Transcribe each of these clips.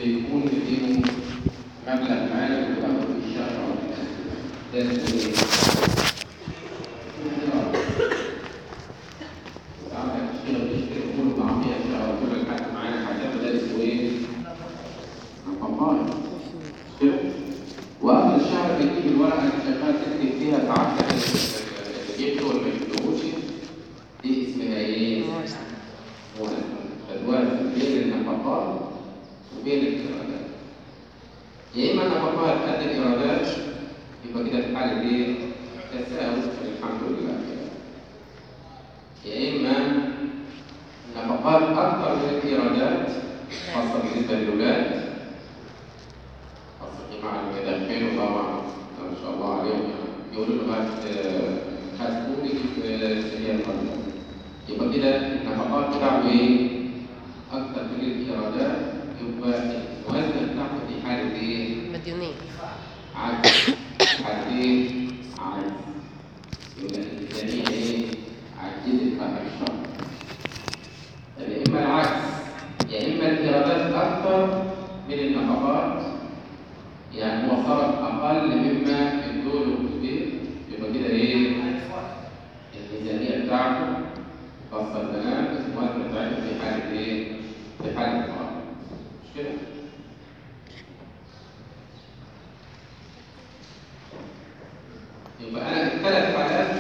بيكون فيه مبلغ معين بتاخده في الشهر أو في السنة. ده اسمه إيه؟ ساعات تشتغل تشتري أمور طعمية شهر كل الحاجة معانا حاجات ده اسمه إيه؟ نفقات مش كده؟ واخر الشهر بتجيب الورقه اللي شغال تكتب فيها ساعات اللي جبته ولا ما جبتهوش دي اسمها ايه؟ موازنه فتوازن بين النفقات وبين الايرادات يا اما النفقات قد الايرادات يبقى كده في حاله ايه؟ تساوي الحمد لله يا اما النفقات اكثر من الايرادات خاصه بالنسبه للاولاد خاصة مع المدخن طبعا ما شاء الله عليهم يعني يقولوا له هات هاتوا لي سريع القلب يبقى كده النفقات بتاعته ايه؟ أكثر من الإيرادات يبقى الموازنة بتاعته في حالة ايه؟ مديونين عجز حالة ايه؟ عجز يبقى الميزانية ايه؟ عجزت آخر الشهر طب يا إما العكس يا إما الإيرادات أكثر من النفقات يعني هو صرف اقل مما ادوله كتير يبقى كده ايه الميزانيه بتاعته خاصه البنات الموازنه بتاعته في حاله ايه في حاله فقر مش كده يبقى انا الثلاث حالات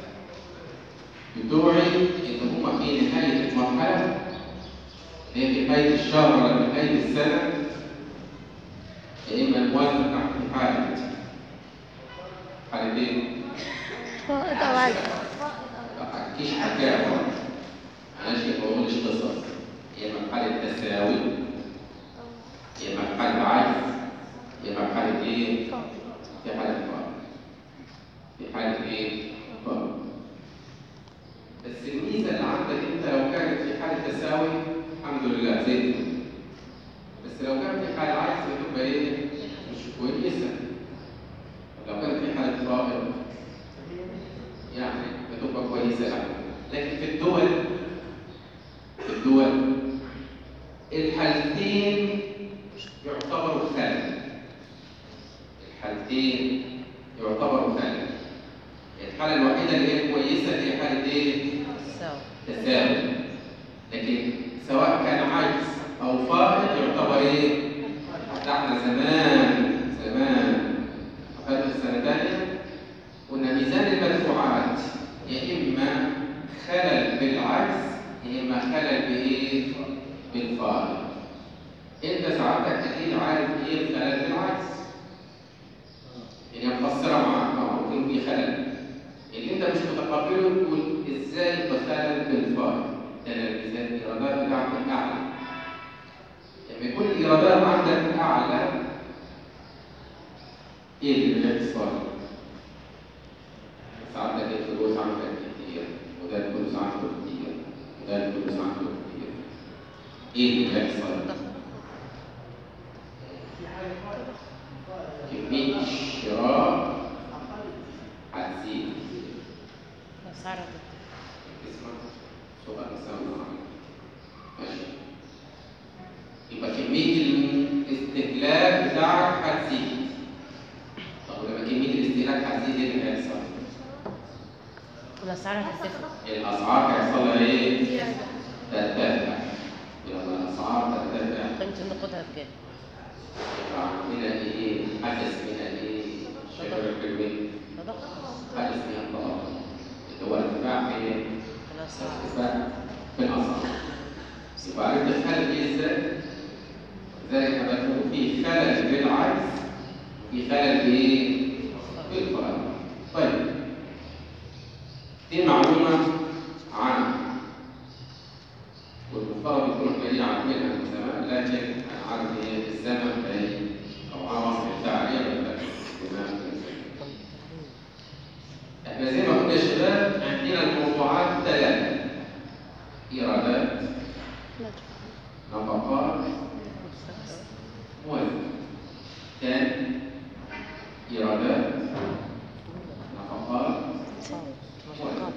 بتوعي ان هما في نهايه المرحله اللي هي في نهايه الشهر ولا في نهايه السنه يا اما الموازنه بتاعته في حاله حاله ايه؟ فائض أو عجز ما احكيش حكايه برضه ماشي ما بقولش قصص يا اما في حاله تساوي يا اما في حاله عجز يا اما في حاله ايه؟ في حاله فقر في حاله ايه؟ فقر بس الميزه اللي عندك انت لو كانت في حاله تساوي الحمد لله زي الفل. بس لو كان في حاله عجز بتبقى ايه؟ مش كويسه لو كانت في حاله فقر يعني بتبقى كويسة أوي لكن في الدول في الدول الحالتين يعتبروا خلل الحالتين يعتبروا خلل الحالة الوحيدة اللي هي كويسة هي حالة إيه؟ سوا تساوي لكن سواء كان عجز أو فائض يعتبر إيه؟ ده احنا زمان زمان قبل السنة الثانية كنا ميزان المدفوعات يا إما خلل بالعجز يا إما خلل بإيه؟ بالفائض. أنت سعادتك أكيد عارف إيه الخلل بالعجز. يعني مفسرة معاك طبعا ممكن في خلل. اللي أنت مش متقبله تقول إزاي بخلل بالفائض؟ ده أنا الميزان الإيرادات بتاعتي أعلى. لما يكون الإيرادات عندك أعلى إيه اللي بيحصل؟ ساعتك الفلوس عندك كتير وده الفلوس عنده كتير وده الفلوس عنده كتير ايه اللي بيحصل؟ كمية الشراء هتزيد الأسعار اسمع سؤال سامع ماشي يبقى كمية الاستهلاك بتاعك هتزيد طب لما كمية الاستهلاك هتزيد ايه اللي هيحصل؟ والأسعار هترتفع الاسعار هيحصل لها ايه؟ ترتفع لما الاسعار ترتفع قيمة النقود هتكام يبقى عندنا ايه؟ حدث من الايه؟ شجر الكلمه تضخم حدث من الطلاق اللي هو ارتفاع في إيه؟ الأسعار ارتفاع في الاسعار يبقى عرفت الخلل ايه ازاي؟ لذلك احنا بنقول في خلل بالعجز وفي خلل بايه؟ بالفرق طيب دي معلومة عامة والمفترض يكون احنا عارفينها من زمان لكن انا عارف ايه الزمن باين او عرف التعليم الدماغ احنا زي ما قلنا يا شباب عندنا الموضوعات ثلاثة إيرادات نفقات موازنة ثاني إيرادات نفقات نفقات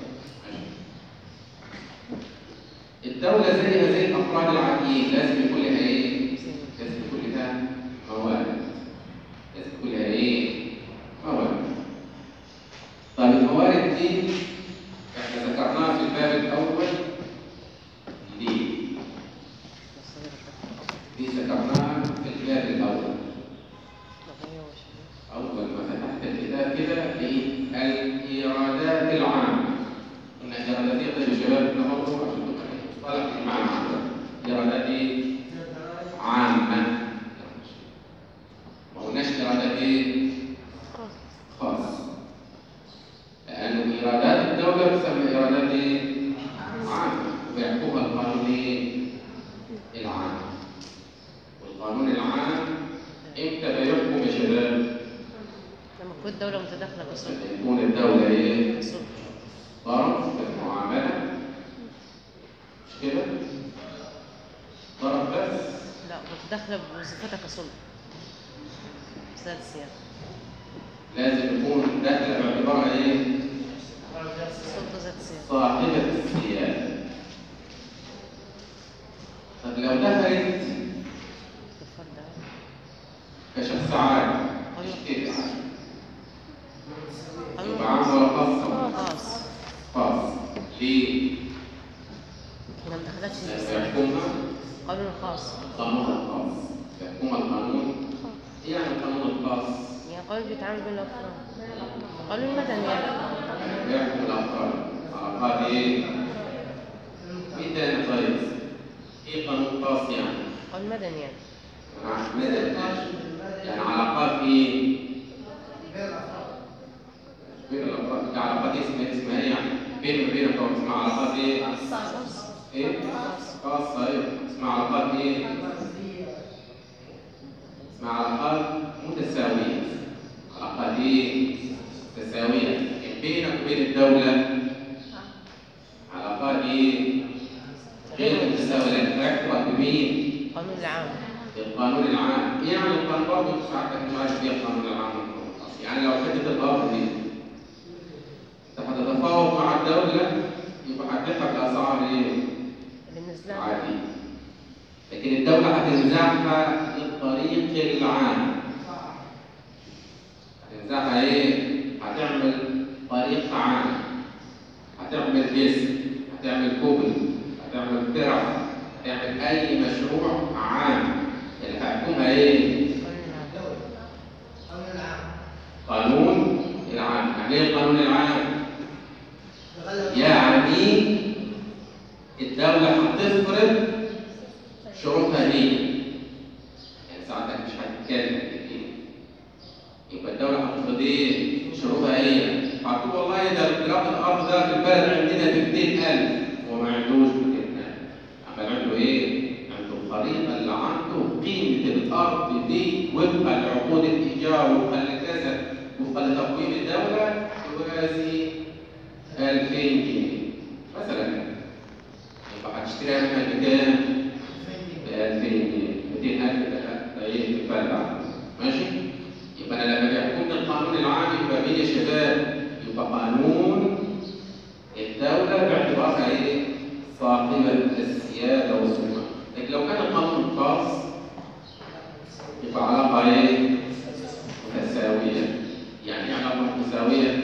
الدولة زيها زي الأفراد العاديين لازم يكون لها إيه؟ لازم يكون لها الدولة متداخلة كصلح تكون الدولة إيه؟ كصلح طرف في المعاملة مش كده؟ طرف بس لا متداخلة بوظيفتها كصلح سد السيادة لازم يكون داخلة باعتبارها إيه؟ سلطة ذات سيادة صاحبة السيادة طب لو دخلت الفرد كشخص عادي مش كده يبقى عام ولا خاصة؟ خاص خاص ليه؟ ما دخلتش في لأن السيادة يحكمها قانون خاص القانون الخاص يحكمها القانون إيه يعني القانون الخاص؟ يعني قانون بيتعامل بين الأفراد قانون مدني يعني يحكم الأفراد علاقات إيه؟ إيه تاني طيب؟ إيه قانون خاص يعني؟ قانون مدني يعني يعني مدى يعني علاقات إيه؟ بين الأفراد دي علاقات اسمها اسمها إيه يعني؟ بين وبين الأفراد اسمها علاقات إيه؟ إيه؟ خاصة إيه؟ اسمها علاقات إيه؟ اسمها علاقات متساوية علاقات إيه؟ متساوية لكن بينك وبين الدولة علاقات إيه؟ غير متساوية لأنك تحكم بمين؟ قانون العام القانون العام إيه يعني القانون برضه مش عارف مش عارف ايه القانون العام يعني لو حته الارض دي انت هتتفاوض مع الدوله يبقى هتدفع الاسعار ايه؟ اللي نزلها عادي لكن الدوله هتنزعها للطريق العام هتنزعها ايه؟ هتعمل طريق عام هتعمل جسر هتعمل كوبري هتعمل ترع هتعمل اي مشروع عام اللي هيحكمها ايه؟ قانون العام قانون العام يعني ايه القانون العام؟ يعني الدولة هتفرض شروطها هي يعني ساعتك مش هتتكلم كتير يبقى الدولة هتفرض ايه؟ شروطها هي هتقول والله ده جراب الأرض ده في البلد عندنا ب 200000 هو ما عندوش 200000 أما عنده ايه؟ عنده الخريطة اللي عنده قيمة الأرض دي وفقا لعقود الإيجار وفقا لكذا وفقا لتقويم الدولة توازي 2000 جنيه مثلا يبقى هتشتريها منها بكام؟ ب 2000 جنيه 200000 ده ده ايه الفرق ماشي؟ يبقى انا لما بيحكمني القانون العام يبقى مين يا شباب؟ يبقى قانون الدولة باعتبارها ايه؟ صاحبة السيادة والسلطة لكن لو كان القانون خاص يبقى علاقة ايه؟ متساوية يعني ايه علاقة متساوية؟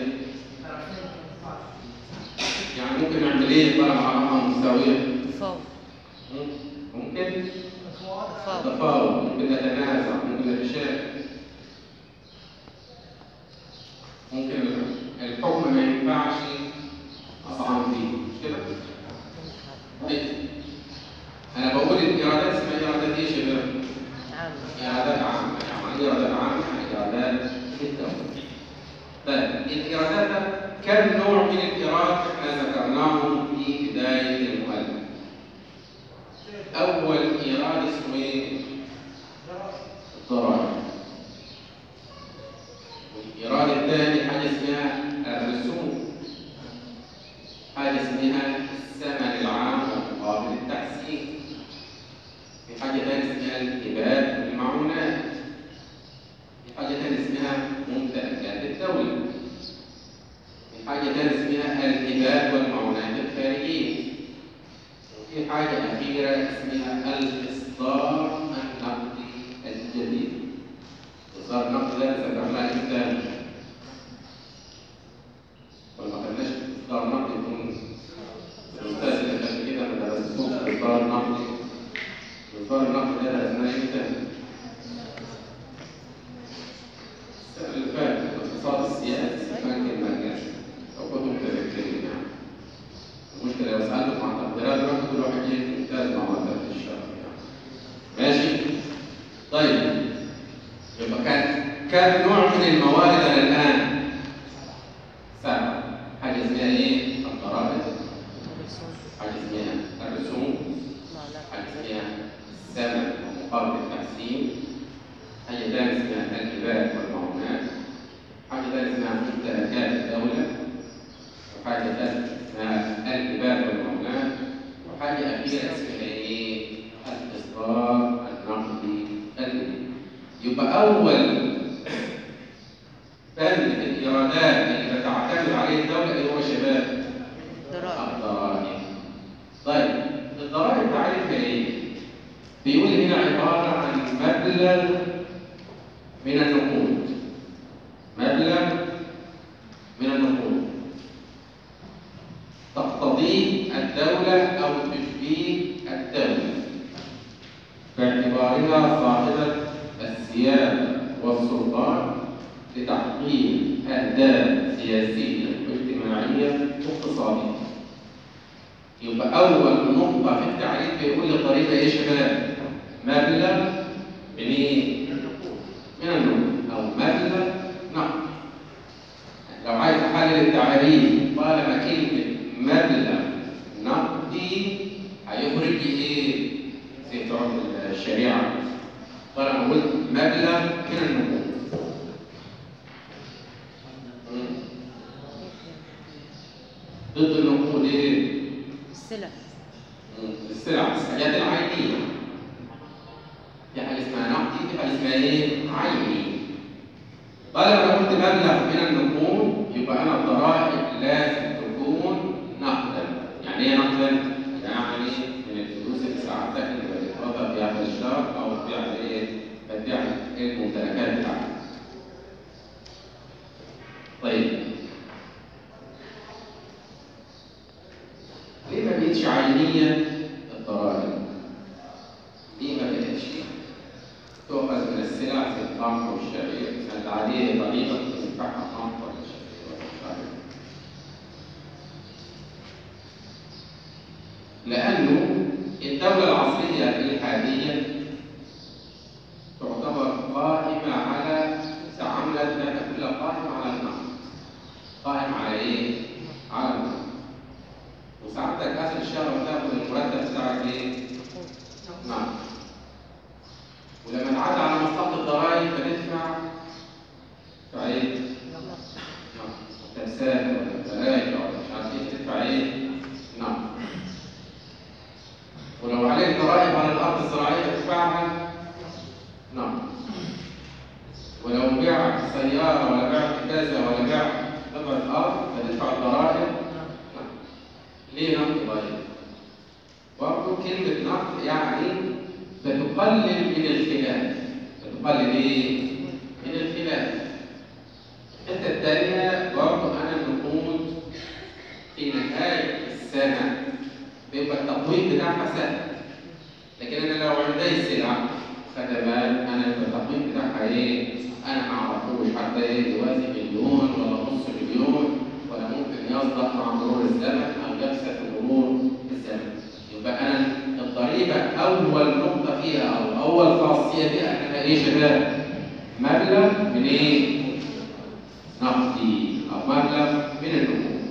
يعني ممكن نعمل ايه طالما علاقة متساوية؟ تفاوض ممكن تفاوض نتفاوض ممكن نتنازع ممكن نتشارك ممكن الحكم ما ينفعش أطعن فيه مش كده؟ طيب. أنا بقول الإيرادات اسمها إيرادات إيه يا شباب؟ عام إيرادات عامة يعني إيرادات عامة يعني إيرادات الدولة طيب الإيرادات ده كم نوع من الإيراد احنا ذكرناهم في بداية المؤلف أول إيراد اسمه إيه؟ الضرائب والإيراد الثاني حاجة اسمها الرسوم حاجة اسمها الثمن العام ومقابل التحسين في حاجة ثانية اسمها الهبات والمعونات في حاجة ثانية اسمها ممتلكات الدولة في حاجة ثانية اسمها الهبات والمعونات الخارجية وفي حاجة أخيرة اسمها الإصدار النقدي الجديد إصدار النقدي ده ذكرناه إمتى؟ ولا ما خدناش إصدار نقدي يكون الأستاذ اللي كان كده ما درستوش الإصدار النقدي الإصدار النقدي ده درسناه إمتى؟ السنة اللي فاتت الاقتصاد السياسي بنك المركزي لو كنتم متذكرين يعني المشكلة لو سألتكم عن تقديرات الواحد كل واحد يجي ممتاز مع مرتبة الشهر يعني ماشي؟ طيب يبقى كان كم نوع من الموارد أنا الآن؟ سبعة حاجة اسمها إيه؟ الضرائب الرسوم حاجة اسمها الرسوم حاجة معلقة اسمها الثمن ومقابل التحسين حاجة ثانية اسمها الهبات والمعونات حاجة ثانية يبقى أول بند في الإيرادات اللي بتعتمد عليه الدولة إيه هو يا شباب؟ ضرائب الضرائب. طيب الضرائب تعريفها إيه؟ بيقول هنا عبارة عن مبلغ من النقود. مبلغ من النقود. تقتضيه الدولة أو تشبيه الدولة باعتبارها صاحبة السيادة والسلطان لتحقيق أهداف سياسية واجتماعية واقتصادية. يبقى أول نقطة في التعريف بيقول الضريبة إيه يا شباب؟ مبلغ من إيه؟ من النقود أو مبلغ نقد. لو عايز أحلل التعريف طالما كلمة مبلغ نقدي هيخرج لي إيه؟ زي بتوع الشريعة. طالما قلت مبلغ من النقود. مم. ضد النقود إيه؟ السلع السلع الحاجات العينية في حاجة اسمها نقدي في حاجة اسمها ايه؟ عيني طالما انا قلت مبلغ من النقود يبقى انا الضرائب لازم تكون نقدا يعني ايه نقدا؟ يعني من الفلوس اللي ساعتك انت بتتوظف بيها في الشهر او بتبيع ايه؟ بتبيع الممتلكات بتاعتك طيب ليه ما بقتش عينية الضرائب؟ ليه ما بقتش تؤخذ من السلع زي القمح والشعير كانت عادية طريقة تنفعها قمح ولا شعير ولا مش عارف لأنه الدولة العصرية الحالية تعتبر قائمة على تعاملاتها كلها قائمة على النقد قائمة على إيه؟ على النقد وساعتك اخر الشهر بتاخد المرتب بتاعك ايه؟ نعم ولما تعدي على مصلحه الضرائب بتدفع تدفع ايه؟ نعم تمثال ولا بلاج ولا مش عارف ايه تدفع ايه؟ نعم ولو عليك ضرائب على الارض الزراعيه تدفعها نعم ولو بعت سياره ولا بعت كذا ولا بعت قطعه ارض فتدفع الضرائب ليه نقد ضريبة؟ برضه كلمة نقد يعني بتقلل من الخلاف بتقلل ايه؟ من الخلاف الحتة الثانية برضه أنا النقود في نهاية السنة بيبقى التقويم بتاعها سهل لكن أنا لو عندي سلع خدمات أنا التقويم بتاعها إيه؟ أنا ما أعرفوش حتى إيه دلوقتي مليون ولا نص مليون ولا ممكن يصدق مع مرور الزمن او يفسد مرور الزمن يبقى انا الضريبه اول نقطه فيها او اول خاصيه فيها انها ايه يا شباب؟ مبلغ من ايه؟ نقدي او مبلغ من النقود.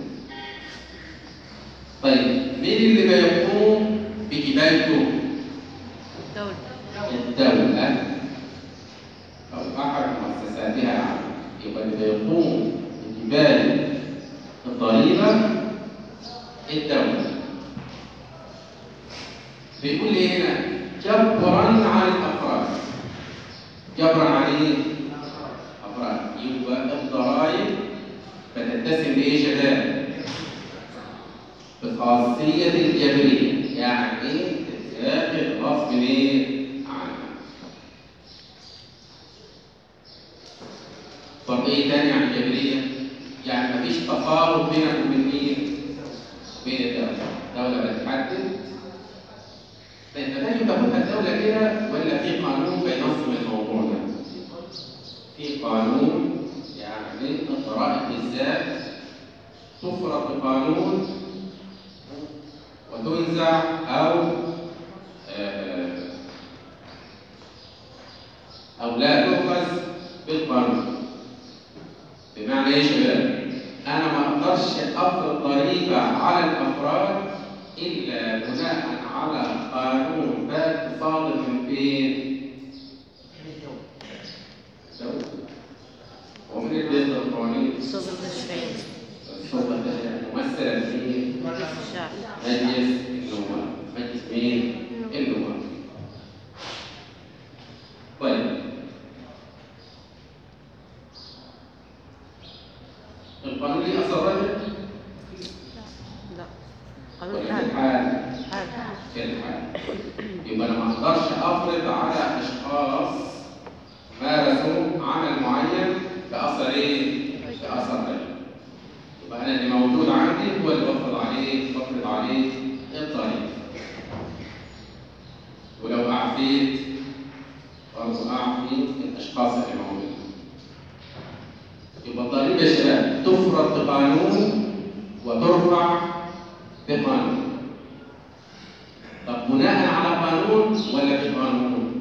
طيب مين اللي بيقوم بجبايته؟ الدولة الدولة أو أحد مؤسساتها العامة يبقى اللي بيقوم بجبال الضريبة الدولة بيقول لي هنا جبرا عن الأفراد جبرا عن إيه؟ أفراد يبقى الضرائب بتتسم بإيه يا شباب؟ بخاصية الجبرية يعني تتاخد غصب إيه؟ عنها طب إيه تاني عن الجبرية؟ يعني مفيش تفاوض بينك وبين مين؟ بين الدولة، الدولة بتحدد طيب مبادئ تاخدها الدولة كده ولا في قانون بينظم الموضوع ده؟ في قانون يعني الضرائب بالذات تفرض بقانون وتنزع أو آه، أو لا تؤخذ بالقانون بمعنى ايه يا شباب؟ انا ما اقدرش افرض ضريبه على الافراد الا بناء على قانون فات صادر من فين؟ الدولة. ومن اللي بيصدر القوانين؟ السلطة التشريعية السلطه التشريعيه ممثله في مجلس الشعب مجلس النواب مجلس مين؟ النواب طيب يبقى انا ما اقدرش افرض على اشخاص مارسوا عمل معين باثر ايه؟ باثر غير يبقى انا اللي موجود عندي هو اللي بفرض عليه بفرض عليه الضريبه ولو اعفيت برضه اعفي الاشخاص اللي موجودين يبقى الضريبه يا شباب تفرض بقانون وترفع بقانون طب بناء على قانون ولا بقانون؟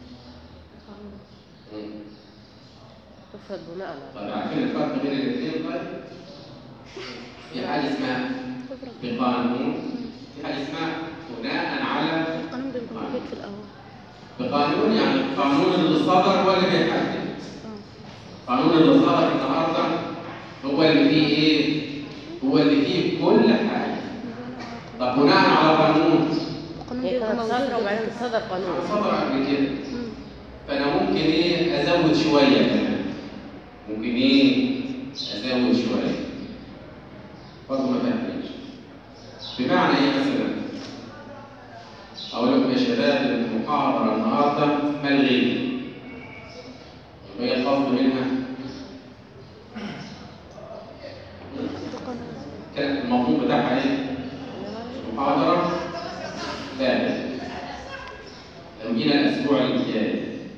مم. تفرض بناء على طيب عارفين الفرق بين الاثنين طيب؟ في حاجه اسمها بقانون في حاجه اسمها بناء على القانون بيكون موجود في الأول بقانون يعني القانون اللي صدر هو اللي بيحدد اه القانون اللي صدر النهارده هو اللي فيه ايه؟ هو اللي فيه كل حاجه طب بناء على قانون القانون هي بيبقى كانت موجود صادرة وبعدين صدر قانون صدر قبل كده مم. فانا ممكن ايه ازود شويه كمان ممكن ايه ازود شويه برضه ما فهمتش بمعنى ايه مثلا اقول لكم يا شباب المحاضره النهارده ملغيه يبقى هي القصد منها القانون كان المضمون بتاعها ايه المحاضره لا لو جينا الاسبوع اللي جاي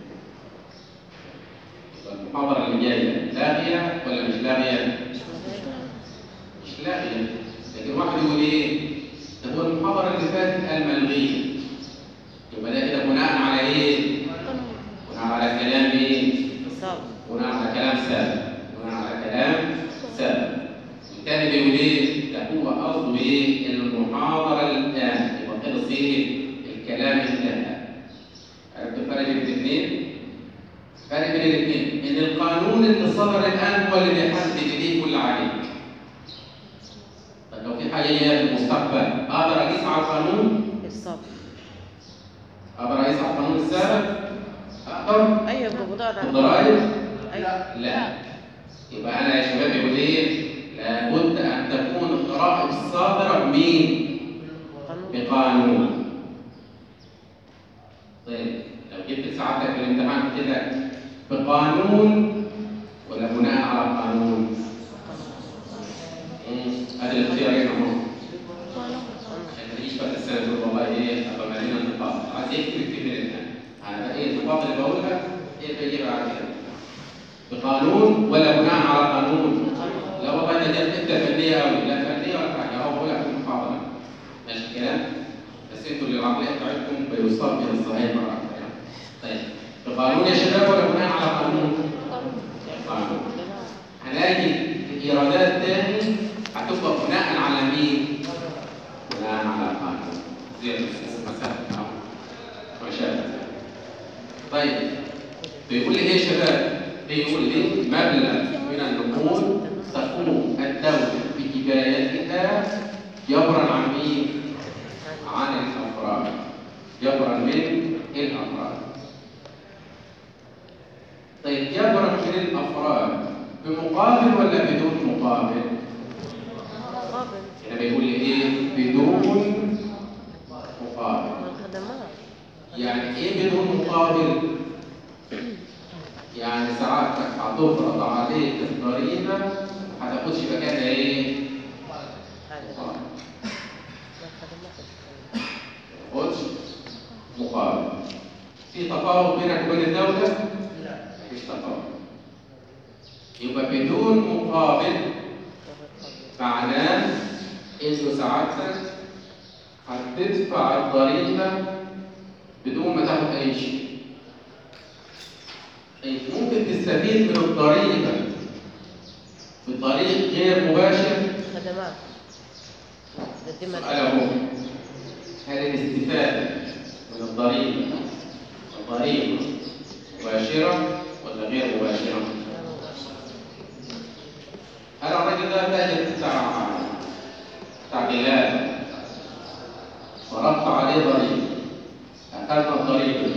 يبقى المحاضره اللي جايه لاغيه ولا مش لاغيه؟ مش لاغيه لكن واحد يقول ايه؟ ده هو المحاضره اللي فاتت قال ملغيه يبقى ده كده بناء على ايه؟ القانون بناء على كلام ايه؟ صعب بناء على كلام سابق بناء على كلام سابق والتاني بيقول ايه؟ ده هو قصده ايه؟ المحاضره الان يبقى خلص ايه؟ الكلام انتهى عرفت الفرق بين الاثنين؟ الفرق بين الاثنين ان القانون اللي صدر الان هو اللي بيحدد ليه كل عليك طب لو في حاجه جايه في المستقبل اقدر اقيس على القانون؟ الصبر اقدر اقيس على القانون السابق؟ اقدر ايوه بقدر على الضرائب؟ ايوه لا يبقى انا يا شباب يقول ايه لابد ان تكون الضرائب الصادره بمين قانون بقانون طيب لو جبت ساعتك في الامتحان كده بقانون ولا بناء على قانون مم، هذا الاختيار هنا اهو قانون عشان ما تجيش بقى السنه تقول والله ايه ابقى مالينا النقاط عايز يكتب يكتب لي الامتحان انا بقى ايه النقاط اللي بقولها ايه بيجيبها على كده بقانون ولا بناء على قانون لا والله ده دي حته فنيه قوي لا فنيه ولا حاجه اهو بقولها في المحاضره ماشي الكلام بس انتوا اللي العقليه بتاعتكم بيوصل بين الصحيح مره واحده يعني. طيب بقانون يا شباب ولا بناء على قانون؟ قانون هنلاقي الايرادات تاني هتبقى بناء على مين؟ بناء على قانون زي الرسوم مثلا أو ما شابه طيب بيقول لي ايه يا شباب؟ بيقول لي مبلغ من النقود تقوم الدولة بكفايتها جبرا عن مين؟ عن الأفراد جبرا من الأفراد طيب جبرا من الأفراد بمقابل ولا بدون مقابل؟ مقابل هنا بيقول لي ايه؟ بدون مقابل والخدمات يعني ايه بدون مقابل؟ يعني ساعاتك هتفرض عليك الضريبة ما هتاخدش مكانها ايه؟ هذا مقابل والخدمات ما تاخدش مقابل في تفاوض بينك وبين الدولة؟ مفيش تفاوض يبقى بدون مقابل معناه انه سعادتك هتدفع الضريبة بدون ما تاخد أي شيء. طيب ممكن تستفيد من الضريبة بطريق غير مباشر؟ خدمات تقدمها سؤال أهو هل الاستفادة من الضريبة ضريبة مباشرة ولا غير مباشرة؟ هل الراجل ده تاجر بتاع بتاع غلال فرضت عليه ضريبة أخذنا الضريبة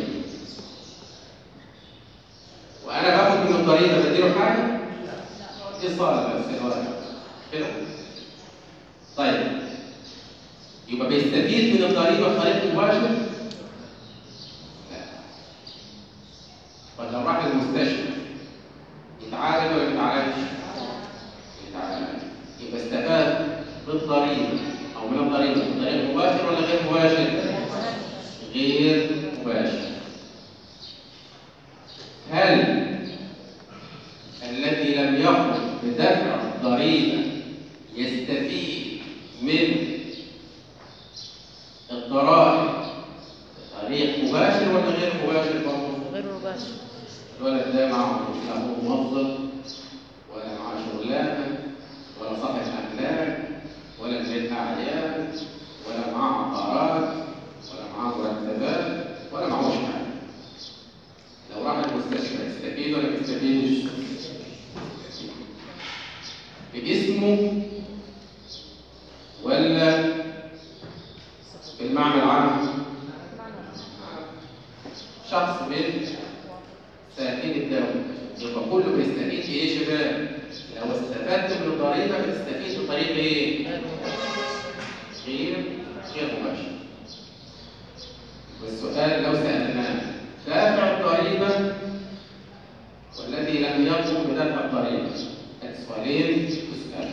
وأنا باخد من الضريبة بديله حاجة؟ إيصال بس الورقة كده؟ طيب يبقى بيستفيد من الضريبة بطريق مباشر غير مباشر هل الذي لم يقم بدفع الضريبة يستفيد من الضرائب بطريق مباشر ولا غير مباشر برضه؟ غير مباشر الولد ده معه لا هو موظف ولا معاه شغلانه ولا صاحب املاك ولا بيت اعيان ولا معاه عقارات ولا معاه مرتبات ولا معهوش حاجه لو راح المستشفى يستفيد ولا ما يستفيدش؟ باسمه ولا بالمعنى العام؟ شخص من ساكن الدولة يبقى كله بيستفيد ايه يا شباب؟ لو استفدت من الضريبة بتستفيد بطريق ايه؟ غير مباشر غير غير مباشر. والسؤال لو سألناه دافع الضريبة والذي لم يقم بدفع الضريبة السؤالين تسأل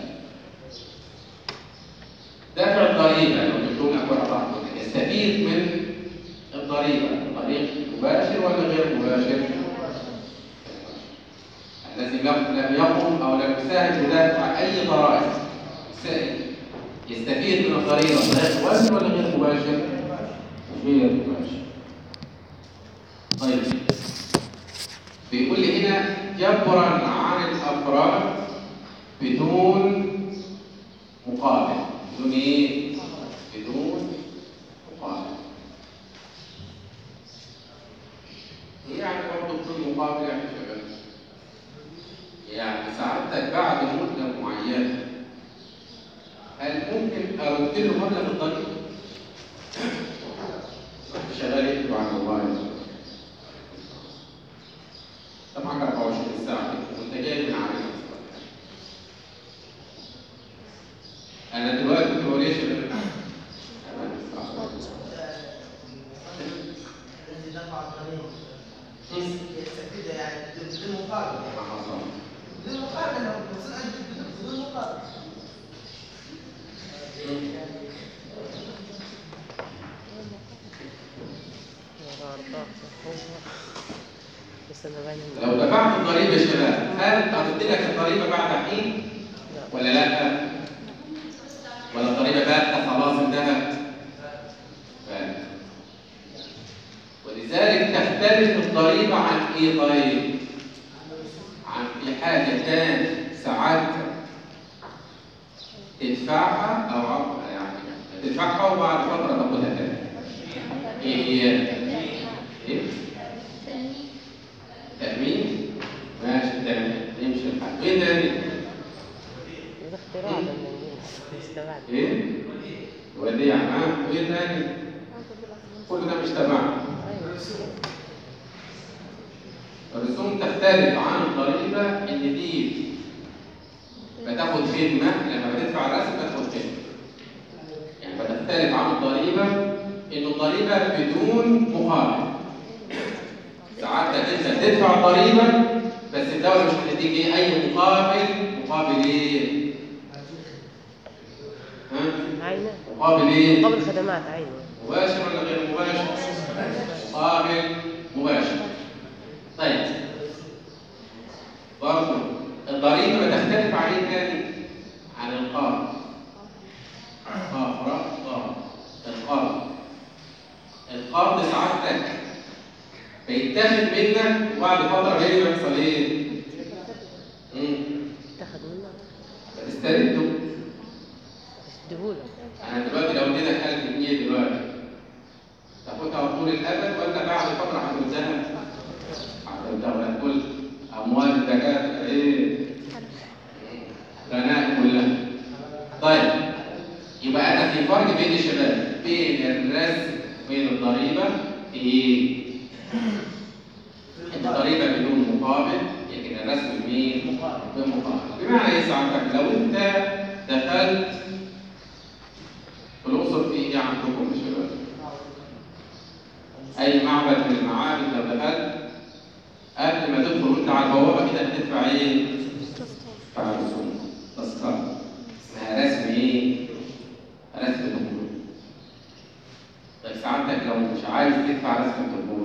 دافع الضريبة لو جبتهم لك ورا بعض يستفيد من الضريبة بطريق مباشر ولا غير مباشر؟ الذي لم لم يقم او لم يساهم بدافع اي ضرائب سائل يستفيد من الضريبه بطريق مباشر ولا غير مباشر؟ غير مباشر. طيب بيقول لي هنا جبرا عن الافراد بدون مقابل بدون ايه؟ بدون مقابل يعني برضه بدون مقابل يعني شباب يعني سعادتك بعد مدة معينة هل ممكن أرد له مبلغ الضريبة؟ رحت شغال يكتب على الموبايل طبعا 24 ساعة وأنت جاي من عمل أنا دلوقتي كنت بقول إيه يا شباب؟ أنا الذي دفع الضريبة يستفيد يعني بدون مقابل ما حصل بدون مقابل لو الوصول عندك بدون مقابل ولا أربعة هو بس أنا باين لو دفعت الضريبة يا شباب هل أرد لك الضريبة بعد حين لا ولا لا؟ ولا الضريبة بقى خلاص انتهت؟ بقى. ولذلك تختلف الضريبة عن ايه طيب؟ عن في حاجة كان سعادتك تدفعها او عفوا يعني تدفعها وبعد فترة تاخدها تاني. ايه هي؟ ايه؟ تأمين؟ ماشي تأمين يمشي الحال. وايه تاني؟ ده اختراع ده من الناس استبعد ايه؟ وديع معاه وايه تاني؟ كل ده مش تبعنا أيوة الرسوم تختلف عن الضريبة إن دي بتاخد خدمة لما بتدفع الرسم بتاخد خدمة. يعني بتختلف عن الضريبة إن الضريبة بدون مقابل. ساعات انت بتدفع ضريبة بس الدولة مش هتديك ايه أي مقابل مقابل ايه؟ ها؟ عينة مقابل ايه؟ قبل خدمات عينة مباشر ولا غير مباشر؟ مقابل مباشر. طيب برضه الضريبة بتختلف عن ايه تاني؟ عن القرض. قافرة قرض. القرض. القرض سعادتك بيتاخد منك وبعد فترة ايه بيحصل ايه؟ مم. اتخذ منه بتسترده. اديهوله انا دلوقتي لو اديتك 1000 جنيه دلوقتي تاخدها طول الابد ولا بعد فتره هتردها؟ هتردها ولا تقول اموال الدكاتره ايه؟ غناء كلها. طيب يبقى انا في فرق بين الشباب بين الرسم وبين الضريبه في ايه؟ الضريبه بدون مقابل لكن الرسم بمين؟ بمقابل. بمعنى ايه سعادتك؟ لو انت دخلت في الأقصر في إيه عندكم يا شباب؟ أي معبد من المعابد لو دخلت قبل ما تدخل وأنت على البوابة كده بتدفع إيه؟ تدفع رسوم تذكرة اسمها رسم إيه؟ رسم دخول. طيب سعادتك لو مش عايز تدفع تدفع رسم الدخول؟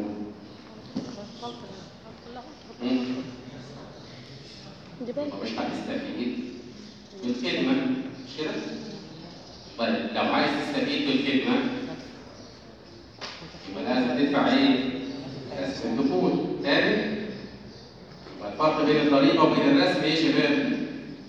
مم. دي بالك مش هتستفيد بالخدمة مش كده؟ طيب لو عايز تستفيد بالخدمة يبقى لازم تدفع ايه؟ رسم الدخول تاني يبقى الفرق بين الضريبة وبين الرسم ايه يا شباب؟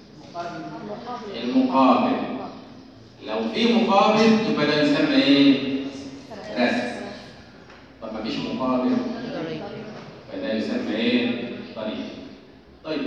المقابل لو في مقابل يبقى ده يسمى ايه؟ رسم طب مفيش مقابل ضريبة فده يسمى ايه؟ ضريبة. طيب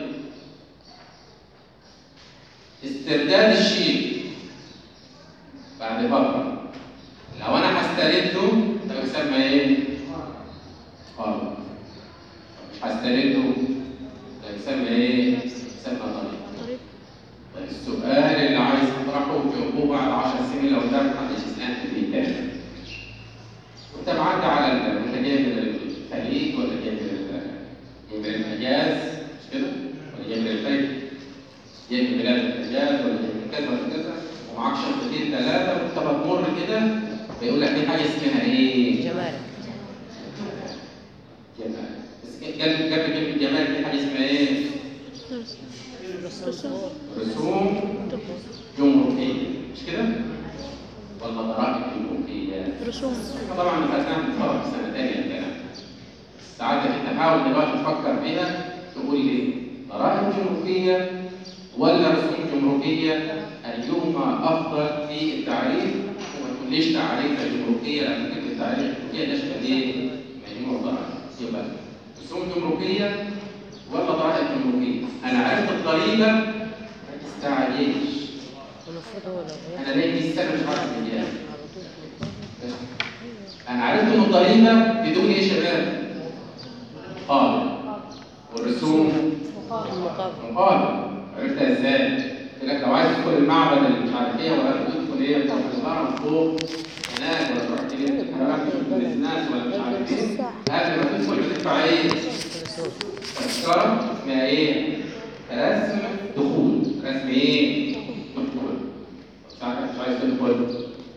استرداد الشيء بعد فترة لو أنا هسترده ده يسمى ايه؟ قرض. مش هسترده ده يسمى ايه؟ يسمى ضريبة. طريق طيب السؤال اللي عايز تطرحه في عقوبة بعد 10 سنين لو ده محدش يسألني فيه تاني. وانت معدي على ال- انت جاي من الخليج ولا جاي من ال- جاي من الحجاز مش كده؟ ولا جاي من الخليج؟ جاي من بلاد الحجاز ولا جاي من كذا ولا كذا ومعاك شنطتين ثلاثة وانت بتمر كده بيقول لك في حاجة اسمها ايه؟ جمارك جمال بس جنب جنب كلمة جمال في حاجة اسمها ايه؟ رسوم رسوم جمركية مش كده؟ ولا ضرائب جمركية؟ رسوم طبعا خدناها من فرق سنة تانية الكلام ساعتك انت حاول دلوقتي تفكر فيها تقول لي ضرائب جمركية ولا رسوم جمركية أيهما أفضل في التعريف وما تقوليش تعريف الجمركية لأن كلمة تعريف الجمركية تشمل إيه؟ مجموع ضرائب يبقى رسوم جمركية ولا ضرائب جمركية أنا عرفت الضريبة ما تستعجلش المفروض هو لو أنا ليه دي السنة مش عارف الإجابة على طول انا عرفت ان الضريبه بدون ايه يا شباب؟ مقابل والرسوم المقابل مقابل عرفتها ازاي؟ قلت لك لو عايز تدخل المعبد اللي مش عارف ايه ولا تدخل ايه تروح الهرم فوق هناك ولا تروح تجيب الحيوانات تدخل الناس ولا مش عارف ايه قبل ما تدخل بتدفع ايه؟ رسوم تذكره اسمها ايه؟ رسم دخول رسم ايه؟ دخول ساعتك مش عايز تدخل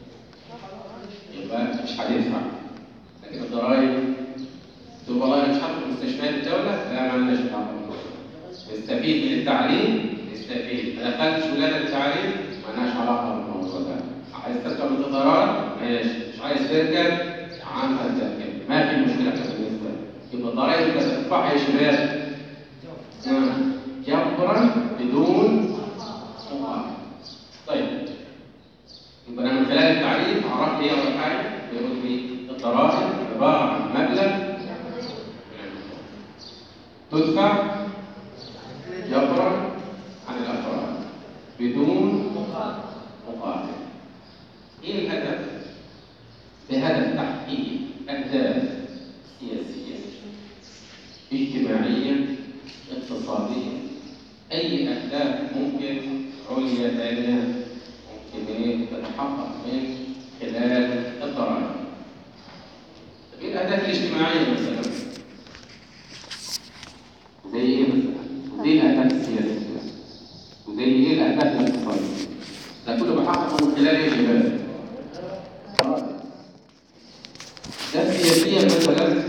يبقى مش هتدفع لكن الضرايب تقول والله انا مش هدخل مستشفيات الدوله لا ما لناش دعوه بالموضوع. نستفيد من التعليم نستفيد ما دخلتش ولاد التعليم ما لناش علاقه بالموضوع ده عايز تركب القطارات ماشي مش عايز تركب عن تركب ما في مشكله بالنسبه لك يبقى الضرايب اللي تدفعها يا شباب آه، جبرا بدون مقابل طيب يبقى انا من خلال التعريف عرفت ايه اول حاجه بيقول لي الضرائب عباره عن مبلغ تدفع جبرا عن الافراد بدون مقابل ايه الهدف؟ بهدف تحقيق اهداف سياسيه اجتماعيه اقتصاديه اي اهداف ممكن عليا ثانيه ممكن ايه تتحقق من خلال الضرائب. طب ايه الاهداف الاجتماعيه مثلا؟ زي ايه مثلا؟ زي الاهداف السياسيه. وزي ايه الاهداف الاقتصاديه؟ ده كله بحققه من خلال ايه يا شباب؟ ضرائب. اهداف سياسيه مثلا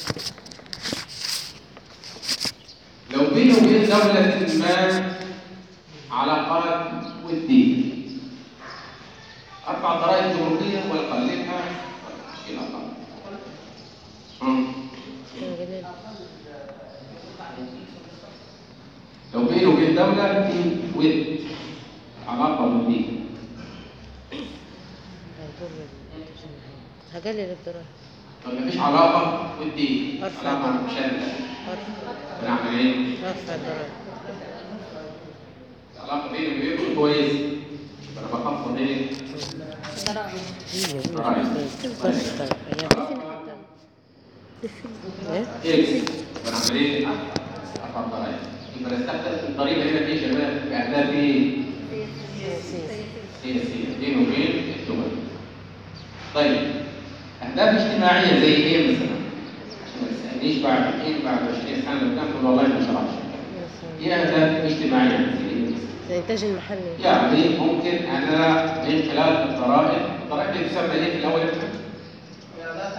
لو بيني وبين دولة ما علاقات ودية أرفع الضرائب الجمركية ولا أقللها إلى أقل أمم. قليل لو بيني وبين دولة في ود علاقة ودية هيضر هقلل الضرائب طب مفيش علاقة ودية أرفع. علاقة مشابهة ارفع بنعمل إيه؟ ارفع الضرائب العلاقة بيني وبينكم كويسة يبقى أنا بخفض إيه؟ هي ضرائب. فرق الضرائب أيام. ايه اكس بنعمل ايه؟ ارفع الضرائب يبقى نستخدم الضريبه هنا في يا شباب باهداف ايه؟ سياسي سياسيه بينه وبين الدول. طيب اهداف اجتماعيه زي ايه مثلا؟ عشان ما تسالنيش بعد ايه بعد 20 سنه لو كان تقول والله ما شرحش. ايه اهداف اجتماعيه زي ايه مثلا؟ الانتاج المحلي يعني ممكن انا من خلال الضرائب، الضرائب دي تسمى ايه في الاول يا فندم؟ ايرادات عامه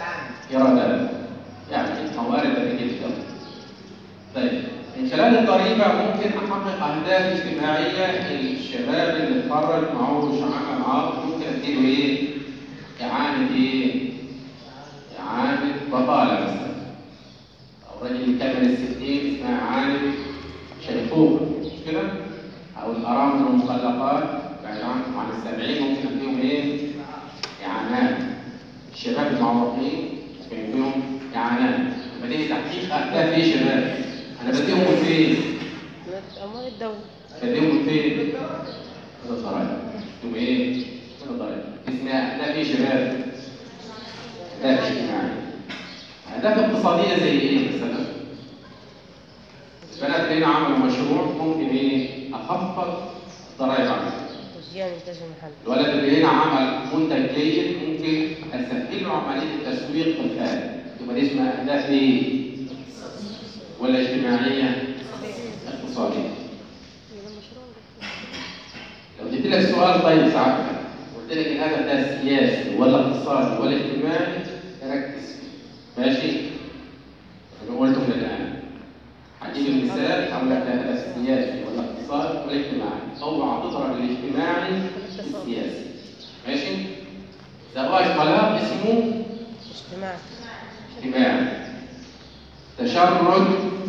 إيرادات يعني موارد تجي الدولة طيب من خلال الضريبة ممكن أحقق أهداف اجتماعية الشباب اللي اتخرج معهوش عمل عاطل ممكن أديله إيه؟ إعانة إيه؟ إعانة بطالة مثلا أو الراجل اللي كمل الستين اسمها إعانة شيخوخة مش كده؟ أو الأرامل والمخلقات بعد عنهم عن السبعين ممكن أديهم إيه؟ إعانات الشباب المعوقين ممكن أديهم إعانات يبقى دي تحقيق أهداف إيه شباب؟ أنا بديهم من فين؟ أموال الدولة بديهم من فين؟ من الضرايب بديهم إيه؟ من الضرايب اسمها أهداف إيه شباب؟ أهداف اجتماعية أهداف اقتصادية زي إيه مثلا؟ البنات اللي هنا عملوا مشروع ممكن إيه؟ أخفض الضرايب عنهم تشجيع الإنتاج المحلي الولد اللي هنا عمل منتج جيد ممكن اسهل له عمليه التسويق في الخارج يبقى دي اسمها اهداف ايه؟ ولا اجتماعيه؟ اقتصاديه يبقى مشروع لو اديت لك سؤال طيب ساعتها قلت لك الهدف ده سياسي ولا اقتصادي ولا اجتماعي ركز فيه ماشي؟ انا قلته من الان هجيب المثال هقول لك ده هدف سياسي ولا اقتصادي ولا اجتماعي اوعى تضرب الاجتماعي بالسياسي ماشي؟ زواج طلاق اسمه اجتماعي اجتماعي تشرد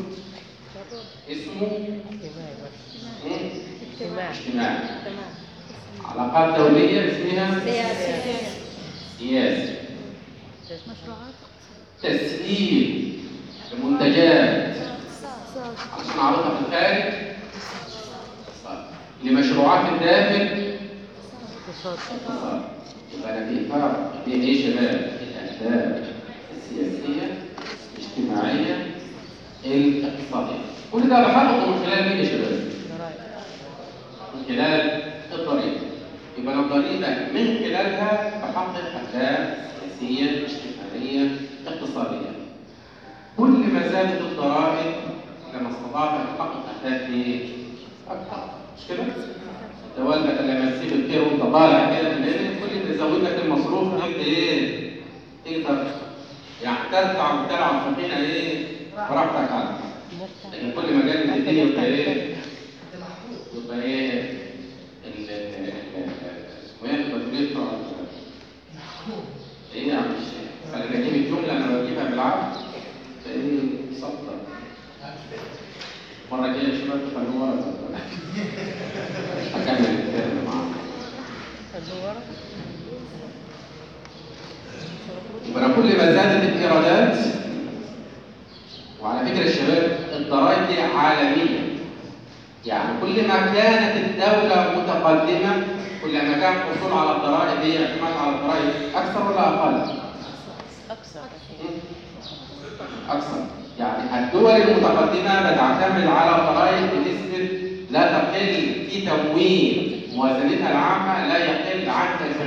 اسمه اجتماعي بس. مم، اجتماعي اجتماعي تمام علاقات دولية اسمها سياسي سياسي مشروعات تسهيل المنتجات اقتصاد عشان اعرضها في الخارج اقتصاد. لمشروعات الداخل اقتصاد اقتصاد. يبقى انا في فرق بين ايه يا شباب؟ الاهداف السياسية الاجتماعية الاقتصادية كل ده بحققه من خلال مين يا شباب؟ ضرائب من خلال الضريبة يبقى أنا الضريبة من خلالها بحقق أهداف سياسية اجتماعية اقتصادية كل ما زادت الضرائب لما استطعت أن أحقق أهداف إيه؟ أكثر مش كده؟ أنت والدك لما تسيب الخير وأنت طالع كده من هنا كل ما يزود لك المصروف تبقى إيه؟ تقدر يعني ترتع وتلعب في الطينة إيه؟ براحتك عنك لكن كل ما جت الدنيا يبقى إيه؟ يبقى ايه ال- ال- ال- اسمه ايه المسؤوليه بتوع ايه يا عم الشيخ انا بجيب الجمله انا بجيبها بالعرض ايه سطر مره جايه شباب خلوه ورا هكمل الكلام معاهم اللي ورا يبقى أنا كل ما زادت الايرادات وعلى فكره الشباب الضرائب دي عالميه يعني كل ما كانت الدوله متقدمه كل ما كان الحصول على الضرائب هي اعتماد على الضرائب اكثر ولا اقل؟ اكثر اكثر يعني الدول المتقدمه بتعتمد على الضرائب بنسبه لا تقل في تمويل موازنتها العامه لا يقل عن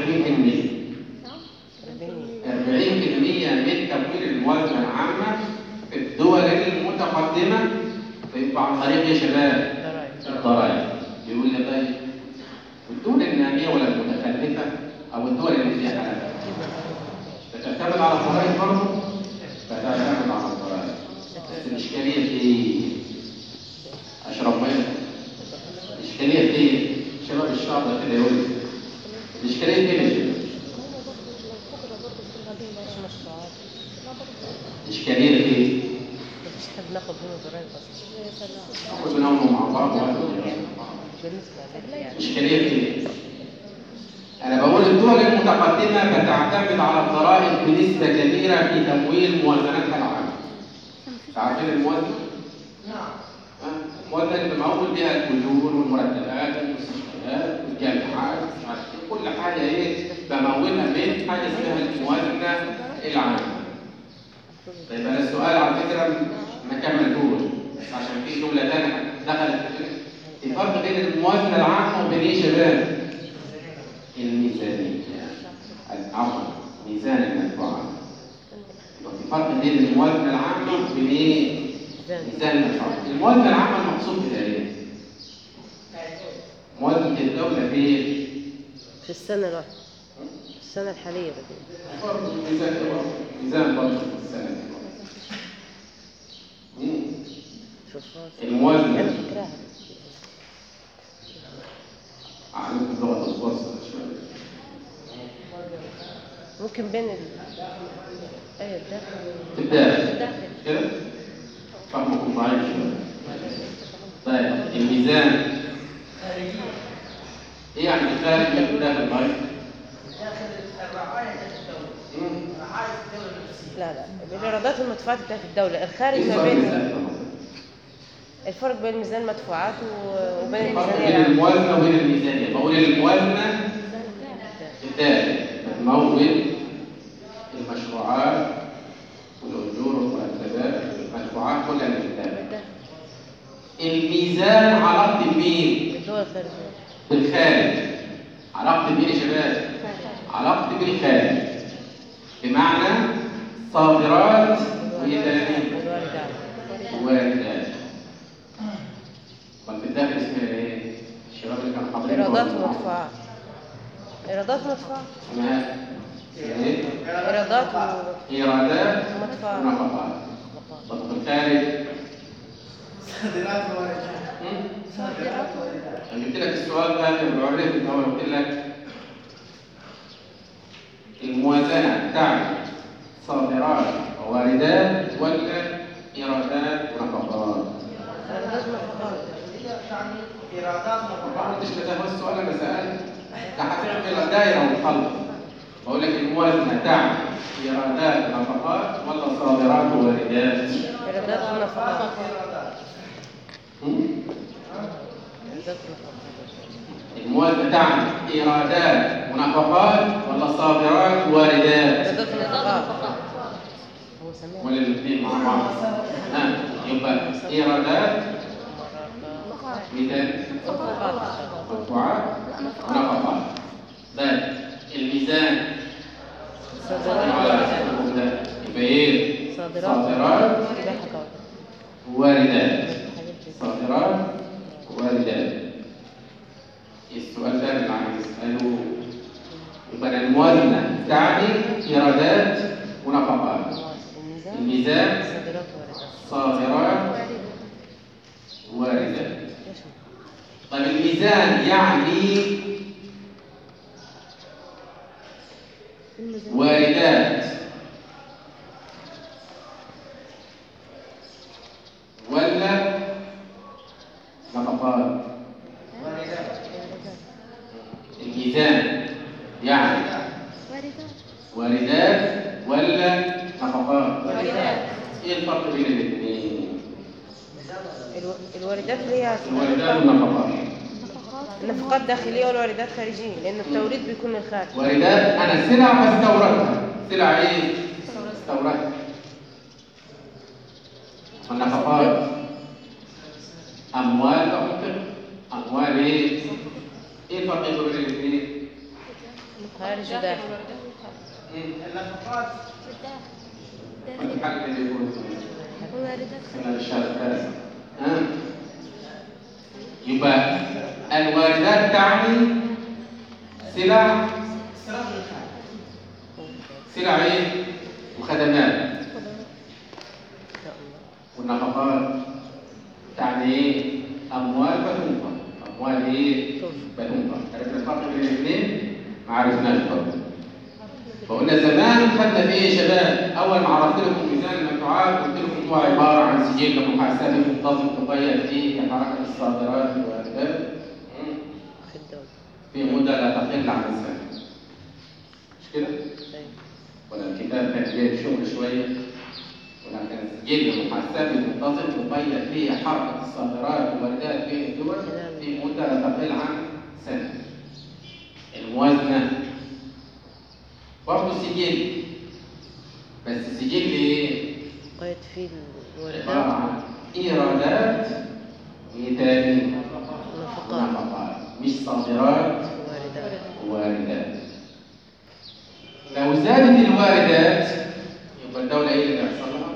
40% 40% من تمويل الموازنة العامة في الدول المتقدمة بيبقى عن طريق يا شباب ضرائب الضرائب بيقول لي طيب الدول النامية ولا المتخلفة أو الدول اللي فيها حلال بتعتمد على الضرائب برضه بتعتمد على الضرائب بس الإشكالية في إيه؟ أشرب مية الإشكالية في إيه؟ شباب الشاطر كده يقول لي الإشكالية في إيه يا شباب؟ مش مشروعات الإشكالية في إيه؟ مفيش حد ناخد منه ضرائب اصلا ناخد منهم مع بعض وهذا بالنسبه لك يعني إشكالية في إيه؟ أنا بقول الدول المتقدمة بتعتمد على الضرائب بنسبة كبيرة في تمويل موازنتها العامة. عارفين الموازنة؟ نعم ها؟ الموازنة اللي بمول بها الأجور والمرتبات والمستشفيات والجامعات مش عارف إيه. كل حاجة إيه بمولها من حاجة اسمها الموازنة العامة. طيب أنا السؤال على فكرة ما كملتوش بس عشان في جملة تانية دخلت في فرق بين الموازنة العامة وبين إيه يا شباب؟ الميزانية عفوا ميزان المدفوعات يبقى في فرق بين الموازنة العامة وبين إيه؟ ميزان ميزان المدفوعات الموازنة العامة المقصود بها إيه؟ موازنة الدولة في إيه؟ في السنه الواحده السنه الحاليه بدي برضه ميزان برضه ميزان برضه السنة دي مم. شوف انا الموازنة فاكراها عندكم لغة الفرصة شوية ممكن بين ال ايوه الداخل في الداخل الداخل كده فهمكم ضعيف شوية طيب الميزان ايه يعني الخارج من الداخل ضعيف؟ داخل الرعاية داخل الدولة مم. رعاية الدولة النفسية لا لا الايرادات والمدفوعات بتاعت الدوله الخارج ايه ما الفرق بين بين الفرق بين ميزان المدفوعات و- وبين الفرق الميزانيه بين العامه الموازنة وبين الميزانية بقول الموازنة الداخل بتمول المشروعات والأجور والمرتبات والمدفوعات كلها من الداخل الميزان علاقتي بمين؟ الدول الخارجيه بالخارج علاقتي بمين يا شباب؟ علاقتي بالخارج بمعنى صادرات وإيه تاني؟ والواردات واردات طب في الداخل اسمها ايه؟ الشباب اللي كانوا حاضرين ايرادات برضه. ومدفوعات ايرادات ومدفوعات اسمها ايه؟ ايرادات و- ايرادات ومدفوعات ونفقات طب في الخارج صادرات وواردات مم؟ صادرات وواردات أنا جبت لك السؤال ده في العرف الأول قلت لك الموازنة تعني صادرات وواردات ولا إيرادات ونفقات؟ ايرادات ومدفوعات هي تعني إيرادات ما ومرفوعات قلتش ده هو السؤال أنا سألت ده هتعمل دايرة وتخلص بقول لك الموازنة تعني إيرادات ونفقات ولا صادرات وواردات؟ ايرادات ومدفوعات إيرادات مم؟ ايرادات ومدفوعات الموازنة تعني إيرادات ونفقات ولا صادرات وواردات؟ ايرادات ومدفوعات هو سميها ولا الاثنين مع بعض؟ ها يبقى إيرادات مثال مدفوعات مرفوعات ونفقات بل الميزان صادرات وواردات يبقى ايه؟ صادرات صادرات يبقى حكاوي وواردات حاجات زي كده. صادرات وواردات السؤال ده اللي عايز اساله يبقى الموازنه تعني ايرادات ونفقات الميزان الميزان صادرات وواردات صادرات واردات ليش طيب الميزان يعني واردات ولا نفقات واردات الميزان يعني واردات ولا نفقات ايه الفرق بين الاثنين الو- الواردات اللي هي الواردات والنفقات النفقات داخليه والواردات خارجيه لان التوريد بيكون من الخارج واردات انا سلع بستوردها سلع ايه استوردها والنفقات اموال بحطها اموال ايه ايه الفرق بين الاثنين خارج وداخل النفقات الحل اللي يقول خلال الشهر الثالث ها يبقى الواردات تعني سلع استيراد من الخارج سلع ايه وخدمات ان شاء الله والنفقات تعني ايه اموال بتنفق اموال ايه بتنفق عرفنا الفرق بين الاثنين ما عرفناش برضه فقلنا زمان خدنا فيه يا شباب اول ما عرفت لكم ميزان المدفوعات قلت لكم هو عباره عن سجل محاسبي منتظم تقيد فيه حركه الصادرات والواردات مم. في الدوله في مده لا تقل عن سنه مش كده؟ طيب ولا الكتاب كان جايب شغل شويه ولكن سجل محاسبي منتظم تقيد فيه حركه الصادرات والواردات بين الدول في مده لا تقل عن سنه الموازنه برضه سجل بس سجل ايه؟ قيد فيه عباره الواردات عن ايرادات وايه تاني؟ والنفقات ونفقات مش صادرات والواردات وواردات لو زادت الواردات يبقى الدولة ايه اللي بيحصل لها؟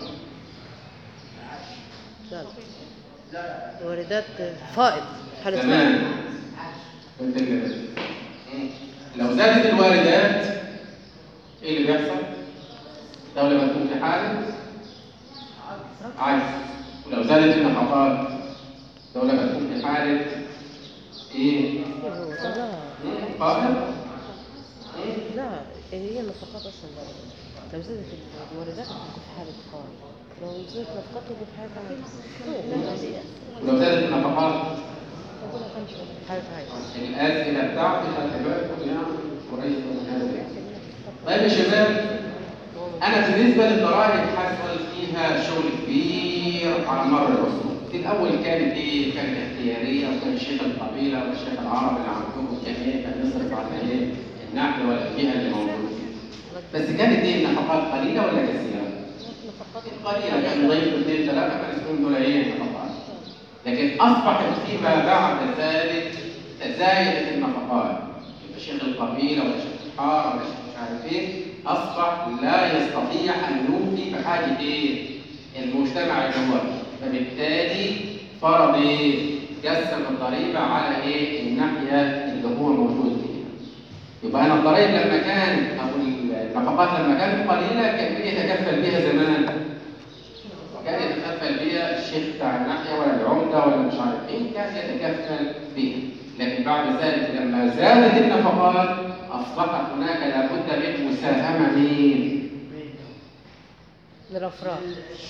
لا لا الواردات فائض حالة فائض تمام قلت لك كده. مم. لو زادت الواردات ايه اللي بيحصل؟ الدولة بتكون في حالة عجز ولو زادت النفقات الدولة بتكون في حالة إيه؟ هو ده لا قائمة لا هي النفقات اصلا لو زادت الواردات هتكون في حالة قائم لو زادت نفقات هتكون في حالة عجز ولو زادت النفقات في حالة عجز الأسئلة بتاعتي خلي بالكم يعني قريبة من هذه طيب يا شباب أنا بالنسبة للضرائب حصل فيها شغل كبير على مر العصور. في الأول كانت إيه؟ كانت اختيارية وكان شيخ القبيلة والشيخ العرب اللي عندهم كان إيه؟ كان يصرف على إيه؟ النحل ولا الجهة اللي موجودة فيها. بس كانت إيه النفقات قليلة ولا كثيرة؟ قليلة كان يضيف اثنين ثلاثة كان اسمهم دول إيه؟ نفقات. لكن أصبحت فيما بعد ذلك تزايدت النفقات. يبقى شيخ القبيلة ولا شيخ الحارة ولا شيخ مش عارف إيه أصبح لا يستطيع أن يوفي بحاجة إيه؟ المجتمع اللي هو فيه. فبالتالي فرض إيه؟ قسم الضريبة على إيه؟ الناحية اللي هو موجود فيها. يبقى أنا الضرائب لما كان أو النفقات لما كانت قليلة كان مين يتكفل بها زمان؟ كان يتكفل بها الشيخ بتاع الناحية ولا العمدة ولا مش عارف إيه كان يتكفل بها. لكن بعد ذلك لما زادت النفقات أصبحت هناك لابد من مساهمة مين؟ للأفراد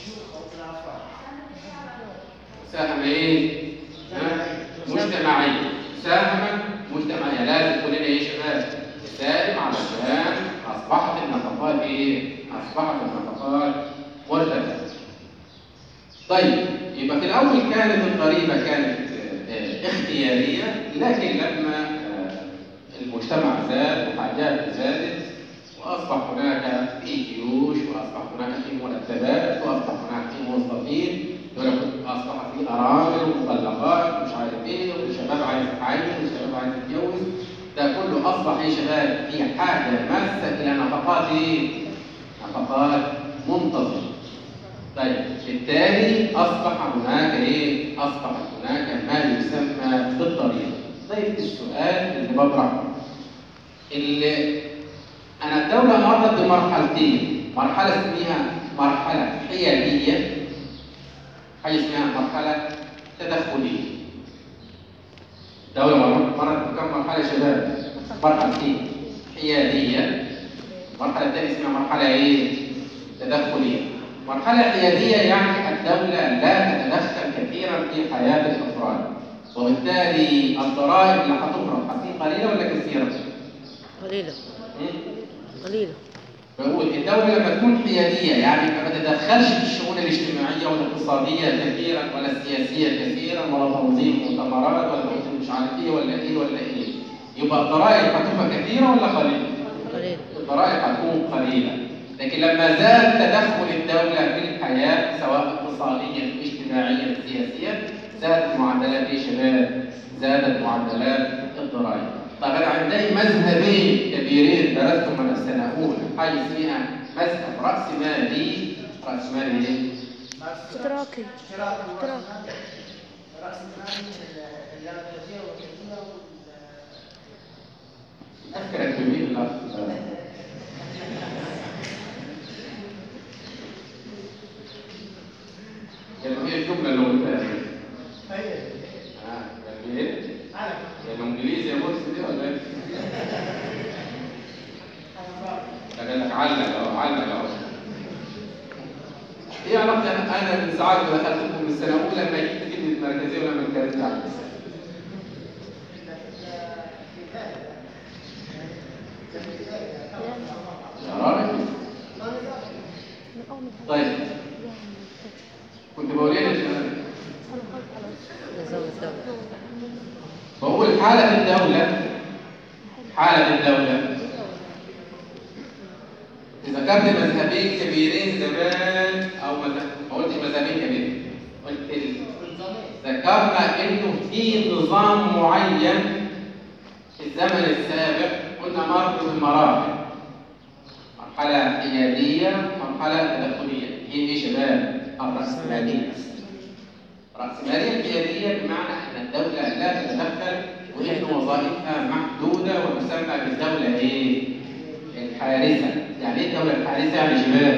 مساهمة إيه؟ ها؟ مجتمعية مساهمة مجتمعية لازم كلنا إيه يا شباب؟ نساهم علشان أصبحت النفقات إيه؟ أصبحت النفقات مرتفعة. طيب يبقى في الأول كانت الضريبة كانت آه، اختيارية لكن لما آه، المجتمع زاد وحاجات زادت وأصبح هناك في جيوش وأصبح هناك في مرتبات وأصبح هناك في موظفين يقول لك أصبح في أرامل ومطلقات ومش عارف إيه والشباب عايز يتعين والشباب عايز يتجوز ده كله أصبح يا شباب في حاجة ماسة إلى نفقات إيه؟ نفقات منتظمة طيب بالتالي اصبح هناك ايه؟ اصبح هناك ما يسمى بالضريبه. طيب السؤال اللي بطرحه اللي انا الدوله مرت بمرحلتين، مرحله اسمها مرحله حياديه حاجه اسمها مرحله تدخليه. الدوله مرت مرت بكم مرحله يا شباب؟ مرحلتين حياديه المرحله الثانيه اسمها مرحله ايه؟ تدخليه. مرحلة حيادية يعني الدولة لا تتدخل كثيرا في حياة الأفراد وبالتالي الضرائب اللي هتفرض هتكون قليلة ولا كثيرة؟ قليلة مم؟ قليلة بقول الدولة لما تكون حيادية يعني ما تتدخلش في الشؤون الاجتماعية والاقتصادية كثيرا ولا السياسية كثيرا ولا تنظيم مؤتمرات ولا تنظيم مش عارف ايه ولا ايه ولا ايه يبقى الضرائب هتبقى كثيرة ولا قليلة؟ قليلة الضرائب هتكون قليلة لكن لما زاد تدخل الدولة في الحياة سواء اقتصاديا اجتماعيا سياسيا زادت معدلات ايه يا شباب؟ زادت معدلات الضرائب. طب انا عندي مذهبين كبيرين درستهم من السنة الأولى، حاجة اسمها مذهب رأس مالي رأس مالي ايه؟ اشتراكي اشتراك اشتراك رأس المال اللامركزية والكثيرة أفكرك بمين الأخ؟ كانوا هي الجملة اللي قلتها دي. هي آه، كان ايه؟ أنا يعني انجليزي يا مرسي دي ولا ايه؟ ده قال لك علق اهو علق اهو ايه علاقة انا انا من ساعات ما دخلتكم من السنة الأولى لما جبت كلمة مركزية ولما اتكلمت عن النساء يا راجل من أول ما طيب كنت بقول ايه يا شباب؟ أنا خلص على نظام الدولة بقول حالة الدولة حالة الدولة ذكرت مذهبين كبيرين زمان او مذهب ما قلتش مذهبين كبيرين قلت ال- ذكرنا انه في نظام معين في الزمن السابق قلنا مر بمراحل مرحلة حيادية مرحلة تدخلية هي ايه يا شباب؟ الرأسمالية الرأسمالية الحيادية بمعنى أن الدولة لا تتدخل وإن وظائفها محدودة وتسمى بالدولة إيه؟ الحارسة، يعني إيه الدولة الحارسة يعني يا شباب؟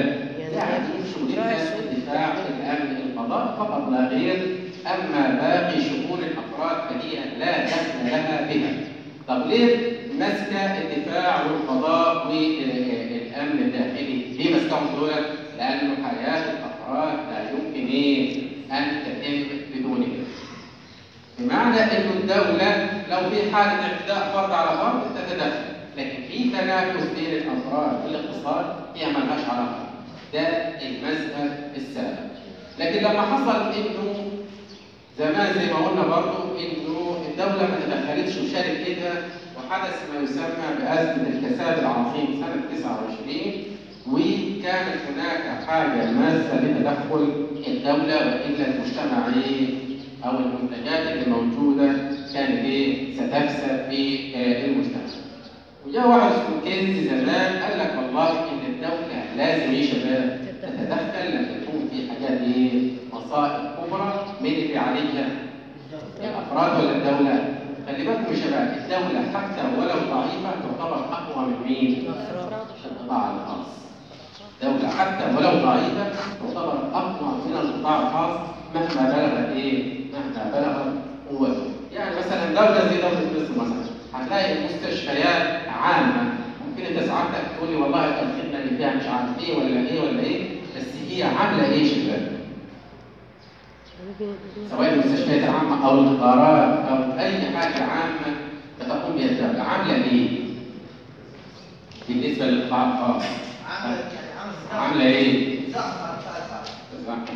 يعني شغلتها الدفاع الامن القضاء فقط لا غير اما باقي شؤون الافراد فهي لا دخل لها بها. طب ليه ماسكه الدفاع والقضاء والامن الداخلي؟ ليه ماسكهم دول؟ لانه حياه الافراد لا يمكن ايه ان تتم بدونهم. بمعنى انه الدوله لو في حاله اعتداء فرد على فرد تتدخل، لكن في تنافس بين الافراد في الاقتصاد هي ملهاش علاقه. ده المذهب السابق. لكن لما حصل انه زمان زي ما قلنا برضو انه الدوله ما تدخلتش وشالت ايدها وحدث ما يسمى بازمه الكساد العظيم سنه 29 وكانت هناك حاجه ماسه لتدخل الدوله والا المجتمع ايه او المنتجات اللي موجوده كانت ايه ستفسد في آه، المجتمع. وجاء واحد اسمه كينز زمان قال لك والله ان الدوله لازم ايه يا شباب تتدخل لما يكون في حاجات ايه مصائب كبرى مين اللي عليها؟ الافراد ولا الدوله؟ خلي بالكم يا شباب الدوله حتى ولو ضعيفه تعتبر اقوى من مين؟ القطاع الخاص. دولة حتى ولو ضعيفة تعتبر أقوى من القطاع الخاص مهما بلغت إيه؟ مهما بلغت قوته. يعني مثلا دولة زي دولة مصر مثلا هتلاقي المستشفيات عامة ممكن أنت سعادتك تقول لي والله الخدمة اللي فيها مش عارف إيه ولا إيه ولا إيه بس هي عاملة إيه شباب؟ سواء المستشفيات العامة أو القرارات أو أي حاجة عامة بتقوم بها الدولة عاملة إيه؟ بالنسبة للقطاع الخاص عامل يعني عامل عاملة إيه؟ زعفر بتاع الزعفر.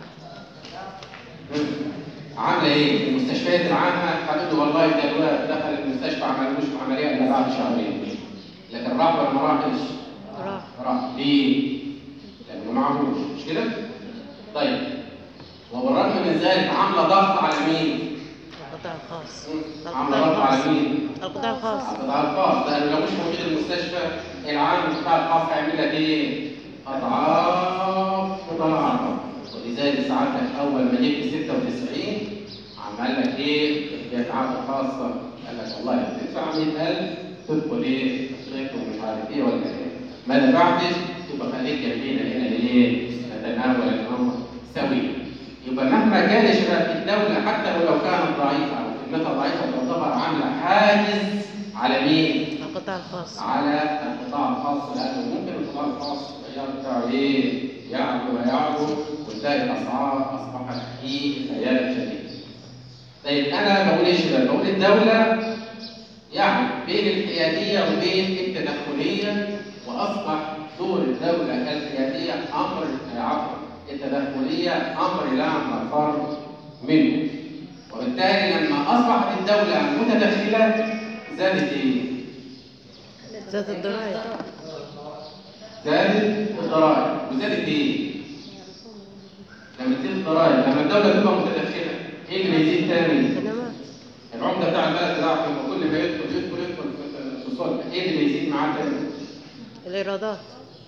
عامله ايه؟ المستشفيات العامه هتقول والله ده الولد دخل المستشفى عملوش عمليه الا بعد شهرين لكن راح ولا ما راحش؟ راح راح ليه؟ لانه ما عملوش مش كده؟ طيب وبالرغم من ذلك عامله ضغط على مين؟ القطاع الخاص عامله ضغط على مين؟ القطاع الخاص على القطاع الخاص لانه لو مش موجود المستشفى العام القطاع الخاص هيعمل لك ايه؟ اضعاف مضاعفه ولذلك ساعتك اول ما جبت 96 عمل لك ايه؟ الدفعات الخاصه قال لك والله تدفع 100000 تدخل ايه؟ تشترك ومش عارف ايه ولا ايه؟ ما دفعتش يبقى خليك جنبينا هنا ايه؟ نتناول الامر سويا. يبقى مهما كان يا شباب الدوله حتى ولو كانت ضعيفه او خدمتها ضعيفه تعتبر عامله حاجز على مين؟ القطاع الخاص على القطاع الخاص لانه ممكن القطاع الخاص التيار بتاعه ايه؟ يعلو ويعلو وتلاقي الاسعار اصبحت في خيال شديد. طيب انا بقول ايه يا شباب؟ بقول الدوله يعني بين الحياديه وبين التدخليه واصبح دور الدوله الحياديه امر عفوا التدخليه امر لا مفر منه. وبالتالي لما اصبحت الدوله متدخله زادت ايه؟ زاد الضرائب زادت الضرائب وزادت ايه؟ لما تزيد الضرائب لما الدولة تبقى متدخلة ايه اللي بيزيد تاني؟ خدمات العمدة بتاع البلد بتاعك لما كل ما يدخل يدخل يدخل في- في صلح ايه اللي بيزيد معاه تاني؟ الإيرادات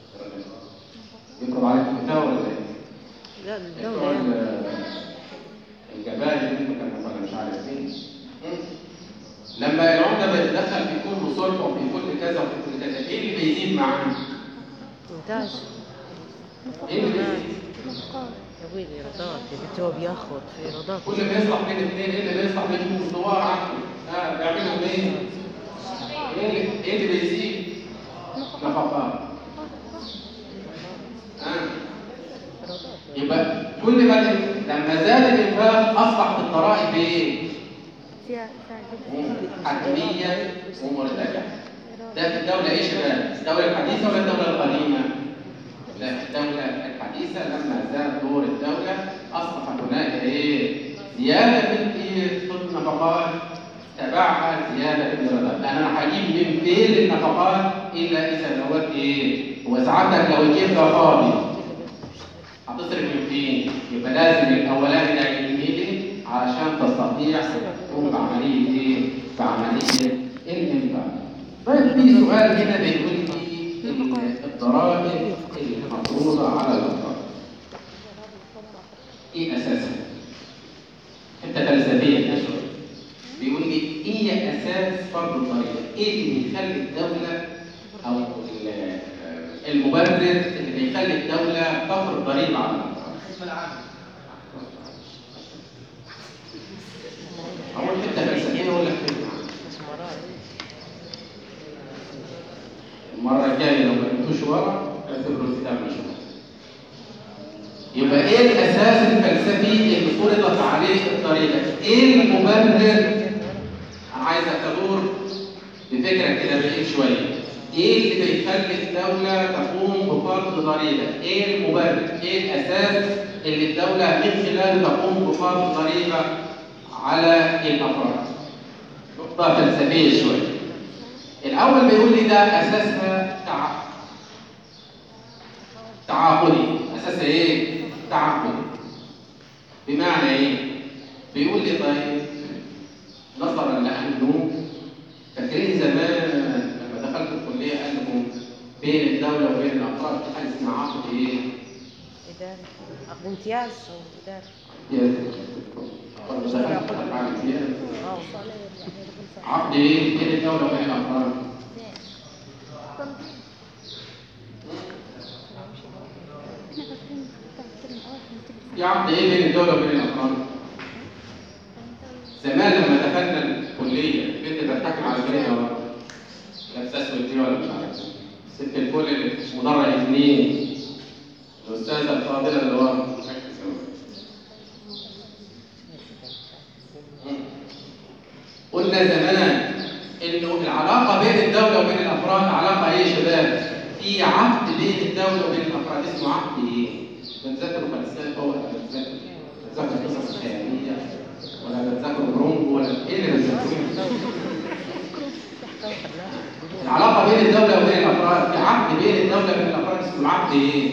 يضرب عليك الفتاوى ولا ايه؟ لا بتوع الدولة يعني ال- الجبائن اللي انتوا كانوا ولا مش عارف مين مم. لما العمدة بيتدخل في كل صلح وفي كل كذا وفي كل كذا ايه اللي بيزيد معاه؟ إنتاج ايه اللي بيزيد؟ نفقات يا ابوي الإيرادات يا بنتي هو بياخد في إيرادات كل ما يصلح بين اثنين ايه اللي بيصلح بينهم الثوار عنه ها بيعملهم ايه؟ ايه اللي ايه اللي بيزيد؟ نفقات ها إيرادات يبقى كل ما لما زاد الانفاق اصبحت الضرائب ايه؟ زيادة حتميه ومرتفعه ده في الدوله ايه يا شباب؟ الدوله الحديثه ولا الدوله القديمه؟ لا الدوله الحديثه لما زاد دور الدوله اصبح هناك ايه؟ زياده في الايه؟ في النفقات تبعها زياده في الايرادات، لان انا هجيب من فين النفقات الا اذا زودت ايه؟ هو سعادتك لو الجيب ده فاضي هتصرف من فين؟ يبقى لازم الاولاني ده يجي علشان تستطيع تقوم بعمليه ايه؟ بعمليه الانفاق. طيب في سؤال هنا بيقول لي ال- الضرائب المفروضه على الافراد. ايه اساسها؟ حته فلسفيه كده شويه. بيقول لي ايه اساس فرض الضريبه؟ ايه اللي بيخلي الدوله او ال- المبرر اللي بيخلي الدوله ضريبة على الأفراد الخدمة العامة أول حتة فلسفية ولا حتة استثمارات المرة الجاية لو ما كنتوش ورا اعتبروا الكتاب مشروع. يبقى ايه الاساس الفلسفي اللي فرضت عليه الطريقة؟ ايه المبرر؟ انا عايز ادور بفكرة كده بعيد شوية. ايه اللي بيخلي الدولة تقوم بفرض ضريبة؟ ايه المبرر؟ ايه الاساس اللي الدولة من خلاله تقوم بفرض ضريبة على الافراد؟ نقطة فلسفية شوية. الأول بيقول لي ده أساسها تع... تعاقدي أساسها إيه؟ تعاقدي بمعنى إيه؟ بيقول لي طيب نظرا لأنه فاكرين زمان لما دخلت الكلية قال لكم بين الدولة وبين الأفراد في حاجة اسمها عقد إيه؟ إداري عقد امتياز أو إداري يا دخلت أربعة امتياز. اه عقد إيه؟ بين الدولة وبين الأفراد احنا فاكرين بتاع الترم الاول هنبتدي في عقد إيه بين الدولة وبين الأفراد؟ زمان لما دخلنا الكلية البنت بتحكم على البنت ولا لابسة اسود دي ولا مش عارف ست الكل اللي مدرج اثنين الأستاذة الفاضلة اللي ورا ركز أوي. قلنا زمان انه العلاقه بين الدوله وبين الافراد علاقه ايه يا شباب؟ في عقد بين الدوله وبين الافراد اسمه عقد ايه؟ بتذاكروا فلسفه ولا بتذاكروا بتذاكروا قصص خياليه ولا بتذاكروا برونكو ولا ايه اللي بتذاكروه؟ العلاقه بين الدوله وبين الافراد في عقد بين الدوله وبين الافراد اسمه عقد ايه؟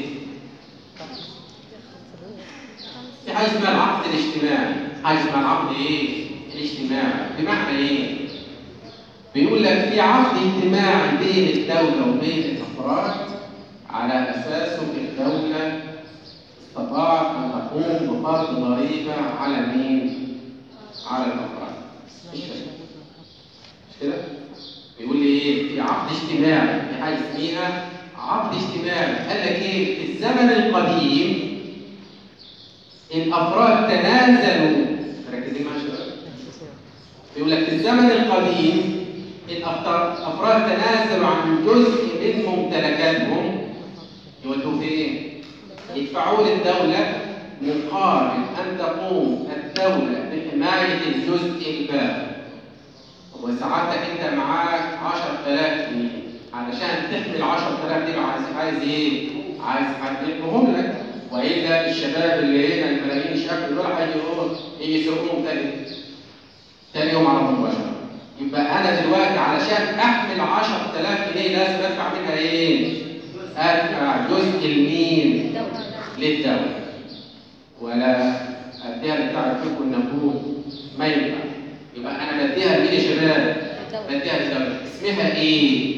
في حاجه اسمها العقد الاجتماعي حاجه اسمها العقد ايه؟ الاجتماعي بمعنى ايه؟ بيقول لك في عقد اجتماعي بين الدولة وبين الأفراد على أساسه الدولة استطاعت أن تقوم بفرض ضريبة على مين؟ على الأفراد مش كده؟ مش كده؟ بيقول لي إيه؟ في عقد اجتماعي في حاجة اسمها عقد اجتماعي قال لك إيه؟ في الزمن القديم الأفراد تنازلوا مركزين معايا يا شباب؟ بيقول لك في الزمن القديم الأفطار- الافراد تنازلوا عن جزء من ممتلكاتهم يودوه فين؟ يدفعوا للدولة مقابل أن تقوم الدولة بحماية الجزء الباقي وسعادتك أنت معاك 10000 جنيه علشان تحمي ال 10000 دي عايز عايز إيه؟ عايز حد يحميهم لك وإلا الشباب اللي هنا الملايين الشكل دول هيجي يقول يجي يسرقوهم تاني تاني يوم على طول مباشرة يبقى أنا دلوقتي علشان أحمل 10000 جنيه لازم أدفع منها إيه؟ أدفع جزء لمين؟ للدولة ولا أديها لبتاع الفقه والنبوت ما ينفع يبقى أنا بديها لمين يا شباب؟ بديها للدولة اسمها إيه؟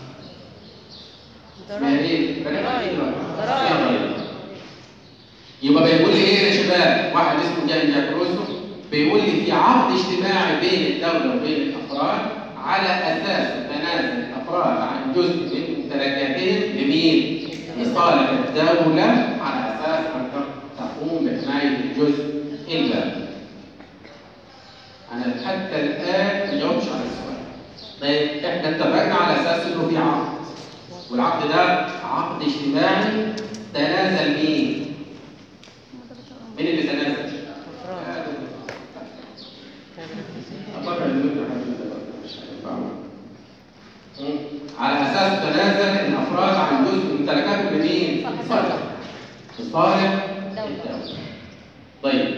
اسمها إيه؟ بلاش ضرائب. اسمها ضرائب. يبقى بيقول لي ايه يا شباب؟ واحد اسمه جان جاك روسو بيقول لي في عقد اجتماعي بين الدولة وبين الأفراد على أساس تنازل الأفراد عن جزء من ممتلكاتهم لمين؟ لصالح الدولة على أساس أن تقوم بحماية الجزء الباقي. أنا حتى الآن ما جاوبتش على السؤال. طيب إحنا اتفقنا على أساس إنه في عقد. والعقد ده عقد اجتماعي تنازل مين؟ مين اللي تنازل؟ أفراد أطلع المدة مش هينفعوا. مم. على اساس تنازل الافراد عن جزء من ممتلكاتهم لمين؟ لصالح لصالح الدولة. طيب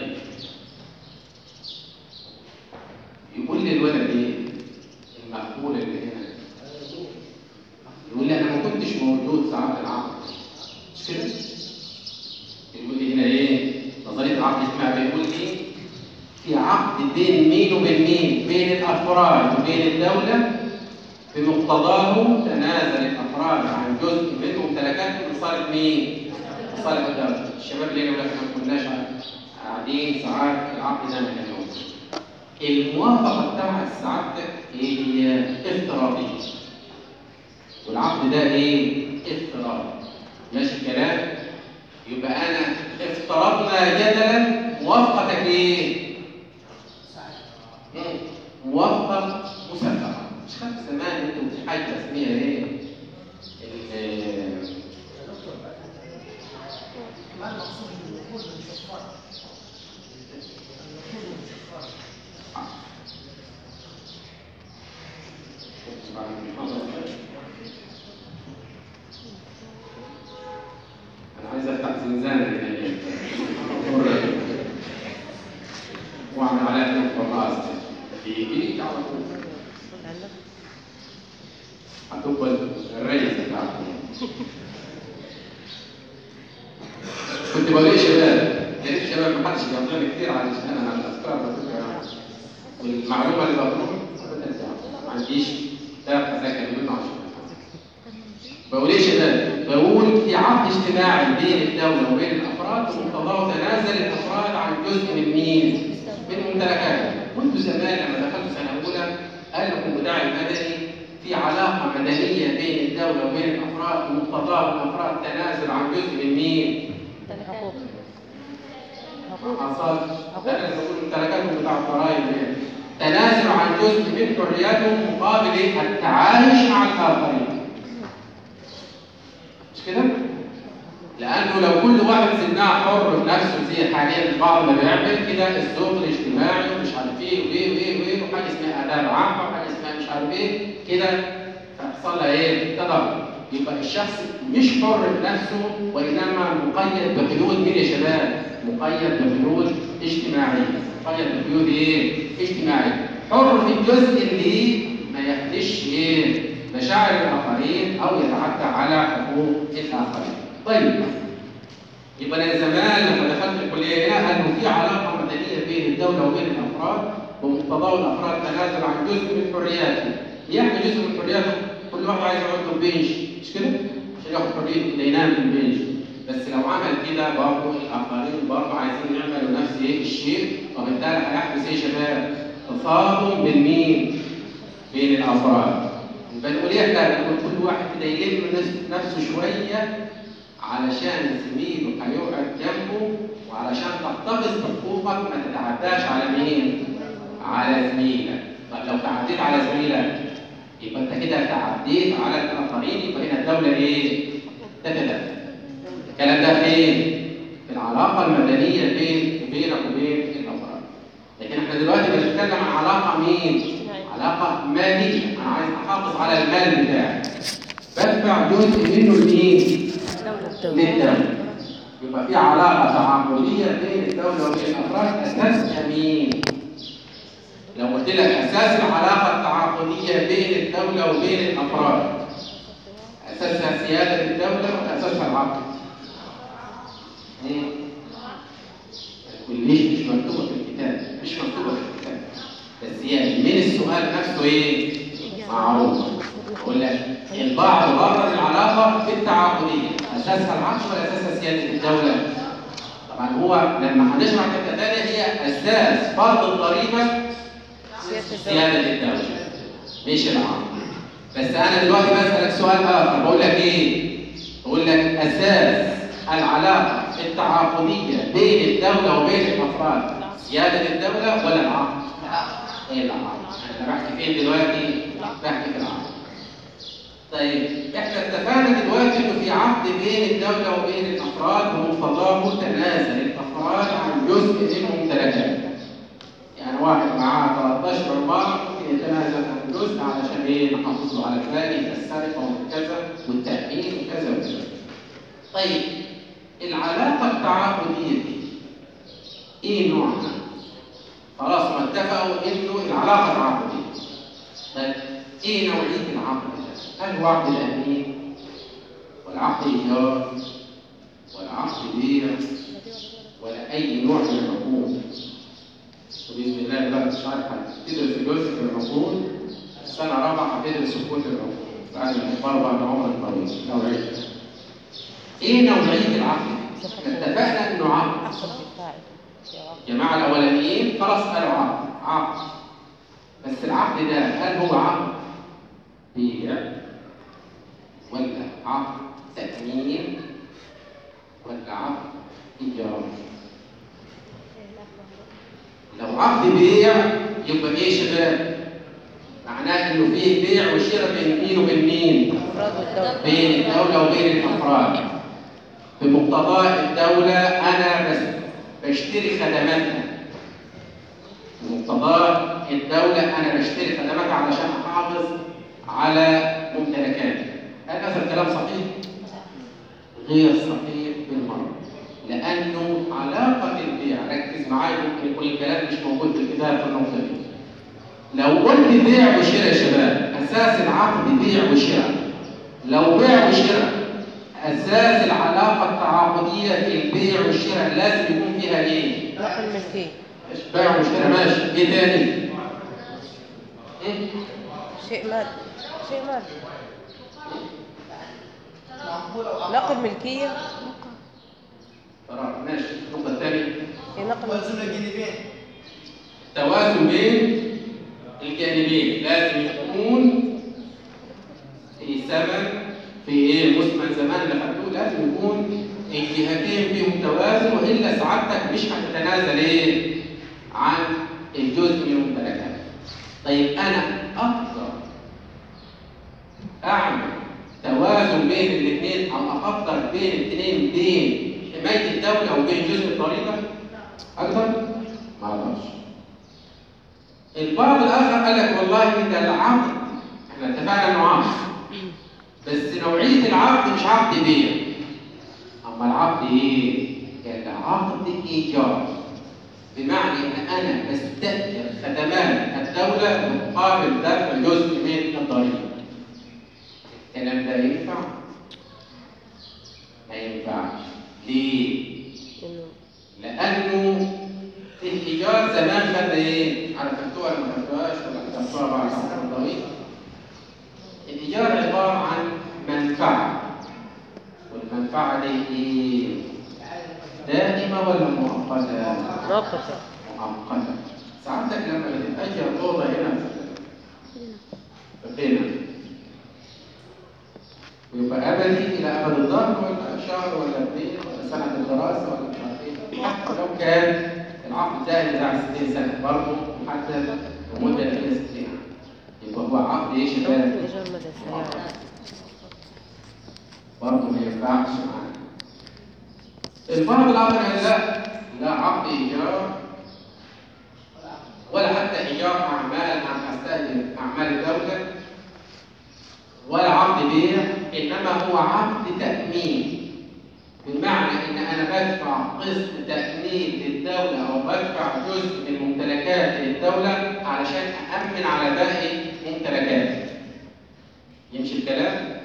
يقول لي الولد ايه؟ المقبول اللي هنا يقول لي انا ما كنتش موجود ساعات العقد مش كده؟ يقول لي هنا ايه؟ نظريه العقد الاجتماعي بيقول لي في عقد بين مين وبين مين؟ بين الافراد وبين الدوله بمقتضاه تنازل الافراد عن جزء من ممتلكاتهم لصالح مين؟ لصالح الدوله. الشباب اللي هنا احنا ما كناش قاعدين ساعات العقد ده ما كان موجود. الموافقه بتاعت سعادتك ايه هي افتراضيه. والعقد ده ايه؟ افتراضي. ماشي الكلام؟ يبقى انا افترضنا جدلا موافقتك ايه؟ مم. موافقه مسبقه مش خدت زمان انتوا في حاجه اسمها ايه؟ ال- ما المقصود بالنقود المشفرة؟ النقود المشفرة انا عايز افتح زنزانه هنا واعمل عليها نقطه راس يجيك على طول عندك هتبقى الرئيس بتاعكم كنت بقول ايه شباب يا ريت شباب ما حدش يعطيني كتير علشان انا على الافكار بتبقى والمعلومه اللي بقولها أبداً ما عنديش ثلاث اذاكر منه عشان بقول ايه شباب؟ بقول في عقد اجتماعي بين الدوله وبين الافراد ومقتضاه تنازل الافراد عن جزء من مين؟ من ممتلكاتهم. كنت زمان لما دخلت سنه اولى قال لكم بتاع المدني في علاقه مدنيه بين الدوله وبين الافراد ومقتضاه الافراد تنازل عن جزء من مين؟ حقوق ما حقوق حصلش. انا اللي بقول ممتلكاتهم بتاع الضرائب يعني. تنازل عن جزء من حرياتهم مقابل إيه؟ التعايش مع الاخرين. مش كده؟ لانه لو كل واحد سيبناه حر بنفسه زي حاليا البعض ما بيعمل كده الذوق الاجتماعي ومش عارف ايه وايه وايه وايه وحاجه اسمها اداب عامه وحاجه اسمها مش عارف ايه كده فيحصل لها ايه؟ تضرر يبقى الشخص مش حر بنفسه وانما مقيد بقيود مين يا شباب؟ مقيد بقيود اجتماعيه مقيد بقيود ايه؟ اجتماعيه حر في الجزء اللي ما يخدش ايه؟ مشاعر الاخرين او يتعدى على حقوق الاخرين. طيب يبقى انا زمان لما دخلت الكليه هنا قالوا في علاقه مدنيه بين الدوله وبين الافراد ومقتضاه الافراد تنازل عن جزء من حرياتهم. يعني جزء من حرياتهم كل واحد عايز يقعد له بنش مش كده؟ عشان ياخد حريته انه ينام في البنش. بس لو عمل كده برضه الاخرين برضه عايزين يعملوا نفس ايه الشيء وبالتالي هيحدث ايه يا شباب؟ تصادم بين مين؟ بين الافراد. بنقول ايه احنا بنقول كل واحد كده يلم نفس- نفسه شويه علشان زميله هيقعد جنبه وعلشان تحتفظ بحقوقك ما تتعداش على مين؟ على زميلك. طب لو تعديت على زميلك يبقى انت كده تعديت على الاخرين يبقى هنا الدوله ايه؟ تتدخل. الكلام ده فين؟ في العلاقه المدنيه بين بينك وبين الافراد. لكن احنا دلوقتي بنتكلم عن علاقه مين؟ علاقه ماليه، انا عايز احافظ على المال بتاعي. بدفع جزء منه لمين؟ للدولة. يبقى في علاقة تعاملية بين الدولة وبين الأفراد أساسها مين؟ لو قلت لك أساس العلاقة التعاقدية بين الدولة وبين الأفراد أساسها سيادة الدولة وأساسها العقد. مم. والليش مش مكتوبة في الكتاب، مش مكتوبة في الكتاب. بس هي من السؤال نفسه إيه؟ معروف. أقول لك البعض برر العلاقة بالتعاقدية، أساسها العقد ولا أساسها سيادة الدولة؟ طبعا هو لما هنشرح حتة تانية هي أساس فرض الضريبة سيادة الدولة مش العقد. بس أنا دلوقتي بسألك سؤال آخر بقول لك إيه؟ بقول لك أساس العلاقة التعاقدية بين الدولة وبين الأفراد سيادة الدولة ولا العقد؟ إيه العقد؟ أنا بحكي فين دلوقتي؟ بحكي في العقد. طيب احنا اتفقنا دلوقتي انه في عقد بين الدوله وبين الافراد ومقتضاه تنازل الافراد عن جزء من ممتلكاته. يعني واحد معاه 13 عماره ممكن يتنازل عن جزء علشان ايه نحافظ له على الباقي السرقه وكذا والتامين وكذا وكذا. طيب العلاقه التعاقديه دي ايه نوعها؟ خلاص ما اتفقوا انه العلاقه تعاقديه. طيب ايه نوعيه العقد ده؟ هل هو عقد الامين؟ ولا عقد ايجار؟ ولا عقد بيع؟ ولا اي نوع من العقود؟ وباذن الله بقى مش عارف هتدرس جزء في العقود سنه رابعه هتدرس كل العقود بعد الحفاظ بعد عمر طويل نوعيه. ايه نوعيه العقد؟ احنا اتفقنا انه عقد عقد دفاعي يا عقد. الجماعة الأولانيين خلاص قالوا عقد عقد بس العقد ده هل هو عقد بيع ولا عقد تأمين ولا عقد إيجار لو عقد بيع يبقى ايه يا شباب؟ معناه انه فيه بيع وشراء بين مين وبين مين؟ الافراد والدوله بين الدولة وبين الأفراد بمقتضى الدولة أنا بس بشتري خدماتها بمقتضى الدولة أنا بشتري خدماتها علشان أحافظ على ممتلكاتي هل هذا الكلام صحيح؟ غير صحيح بالمرة لأنه علاقة البيع ركز معايا ممكن يكون الكلام مش موجود في الكتاب في النقطة دي لو قلت بيع وشراء يا شباب أساس العقد بيع وشراء لو بيع وشراء أساس العلاقة التعاقدية في البيع والشراء لازم يكون فيها إيه؟ نقل ملكيه إيش بيع وشراء ماشي إيه تاني؟ إيه؟ شيء مادي شيء مادي معقولة وعقل. نقل ملكيه تمام ماشي النقطة الثانية هي نقل وزن الجانبين توازن بين الجانبين لازم يكون في ثمن في ايه المثمن زمان اللي خدوه لازم يكون الجهتين فيهم توازن والا سعادتك مش هتتنازل ايه عن الجزء من ممتلكاتك. طيب انا اقدر اعمل توازن بين الاثنين او اقدر بين الاثنين بين حمايه الدوله وبين جزء الضريبه اقدر؟ ما اقدرش. البعض الاخر قال لك والله ده العقد احنا اتفقنا انه عقد بس نوعيه العقد مش عقد بيع اما العقد ايه؟ كان عقد ايجار بمعنى ان انا بستاجر خدمات الدوله مقابل دفع جزء من الضريبه الكلام ده ينفع؟ ما ينفعش ليه؟ انه لانه في الايجار زمان خد ايه؟ عارف خدتوها ولا ما خدتوهاش ولا خدتوها بعد عمر طويل؟ الايجار عباره عن منفعه والمنفعه دي ايه؟ دائمه ولا مؤقته؟ مؤقته مؤقته ساعتك لما بتتاجر اوضه هنا في بينا ويبقى ابدي الى ابد الظهر ولا شهر ولا اثنين ولا سنه الدراسه ولا مش عارف ايه حتى لو كان العقد ده بتاع 60 سنه برضه محدد بمده 60 يبقى هو عقد ايه ممكن شباب؟ ايجار مدى سريع برضه ما ينفعش معانا البعض الاخر قال لا لا عقد ايجار ولا حتى ايجار اعمال عن استاجر اعمال الدوله ولا عقد بيع انما هو عقد تامين بمعنى ان انا بدفع قسط تامين للدوله او بدفع جزء من ممتلكات للدوله علشان اامن على باقي ممتلكاتي يمشي الكلام؟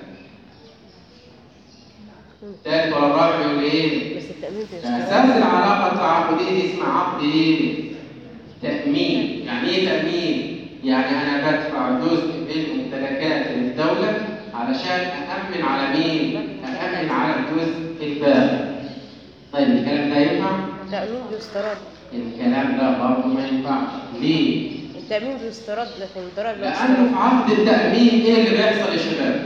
الثالث ولا الرابع يقول ايه؟ بس التأمين في اساس العلاقه التعاقديه دي اسمها عقد ايه؟ تامين، يعني ايه تامين؟ يعني انا بدفع جزء من ممتلكات للدوله علشان أأمن على مين؟ أأمن على الجزء الباقي. طيب الكلام ده ينفع؟ التأمين بيسترد الكلام ده برضه ما ينفعش. ليه؟ التأمين بيسترد لكن الضرائب لا لأنه تسترد في عقد التأمين إيه اللي بيحصل يا شباب؟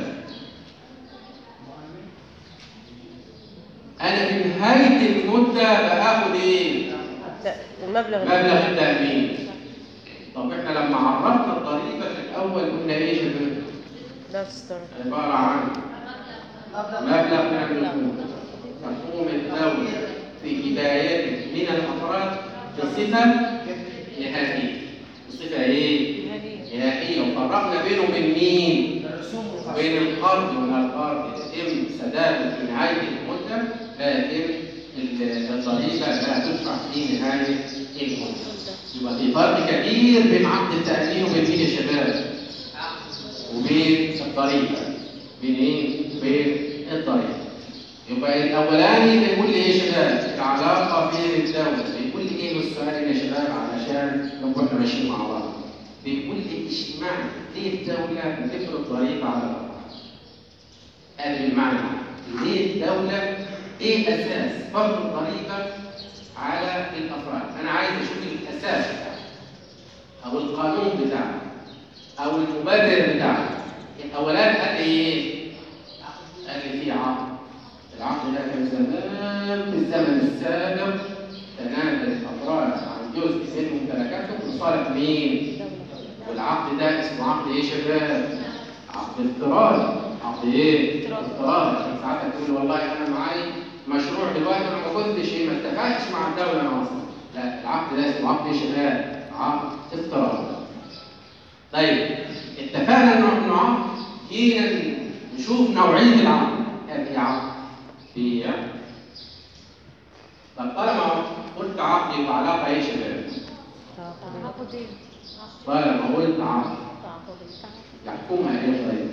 أنا في نهاية المدة بآخد إيه؟ الت- المبلغ مبلغ التأمين. طب إحنا لما عرفنا الضريبة في الأول قلنا إيه يا شباب؟ لا تسترد عبارة عن مبلغ من النقود تقوم الدولة في بدايته من الأفراد بصفة نهائية بصفة إيه؟ نهائية وفرقنا بينه وبين مين؟ الرسوم والخصم. بين القرض ولا القرض يتم سداده في نهاية المدة لكن ال- الضريبة لا تدفع في نهاية المدة. يبقى في فرق كبير بين عقد التأمين وبين مين يا شباب؟ وبين الضريبة. بين ايه؟ بين الضريبة. يبقى الأولاني بيقول لي إيه يا شباب؟ العلاقة بين الدولة بيقول لي إيه السؤال يا شباب علشان نبقى إحنا ماشيين مع بعض. بيقول لي اشمعنى ليه الدولة بتفرض ضريبة على الأفراد؟ قال المعنى ليه الدولة ايه اساس فرض الضريبة على الافراد؟ انا عايز اشوف الاساس بتاعه او القانون بتاعه او المبرر بتاعه الاولاني قال لي ايه؟ قال لي في عقد العقد ده كان زمان لصالح مين؟ والعقد ده اسمه عقد ايه يا شباب؟ عقد اضطراري عقد ايه؟ اضطراري عشان ساعات تقول والله انا معايا مشروع دلوقتي انا ما كنتش ايه ما اتفقتش مع الدوله انا اصلا لا العقد ده اسمه عقد ايه يا شباب؟ عقد اضطراري طيب اتفقنا انه انه عقد جينا نشوف نوعيه العقد هل هي عقد هي طب طالما قلت عقد يبقى علاقه ايه يا شباب؟ تعاقدين طالما قلت عقد يحكمها ايه طيب؟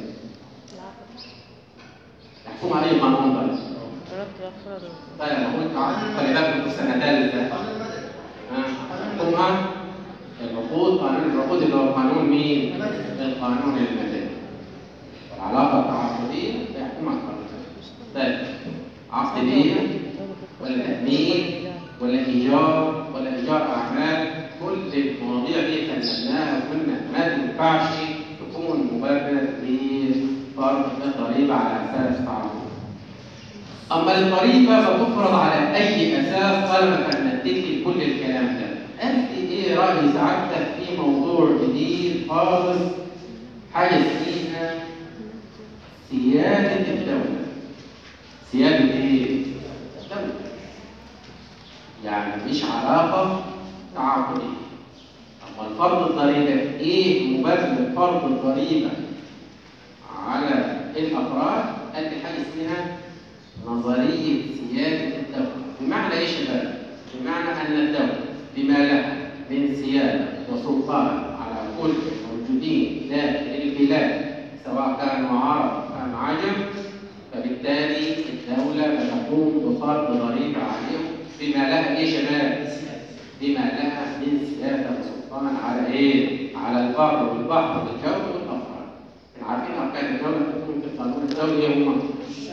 يحكمها ايه قانون طيب؟ رد أفراد طيب لما قلت عقد خلي بالك في السنه ثالثه قانون المدني ها يحكمها العقود قانون العقود اللي هو قانون مين؟ القانون المدني العلاقه التعاقديه يحكمها القانون طيب عقد بيع ولا تأمين ولا إيجار ولا إيجار أعمال كل المواضيع دي كلمناها وقلنا ما تنفعش تكون مبرر لفرض الضريبة على أساس تعاقد. أما الضريبة فتفرض على أي أساس طالما فندتك كل الكلام ده. أنت إيه رأي سعادتك في موضوع جديد خالص حاجة اسمها سيادة الدولة. سيادة إيه؟ الدولة. يعني مش علاقة تعاقدية. أما الفرض الضريبة إيه مبرر فرض الضريبة على الأفراد؟ قال لي حاجة اسمها نظرية سيادة الدولة. بمعنى إيه يا شباب؟ بمعنى أن الدولة بما لها من سيادة وسلطان على كل الموجودين داخل البلاد سواء كانوا عرب أم عجم فبالتالي الدولة بتقوم بفرض ضريبة عليهم بما لها ايه يا شباب؟ بما لها من سيادة وسلطان على ايه؟ على البر والبحر والجو والأفراد. احنا عارفين أركان الدولة تكون في القانون الدولي ايه هم؟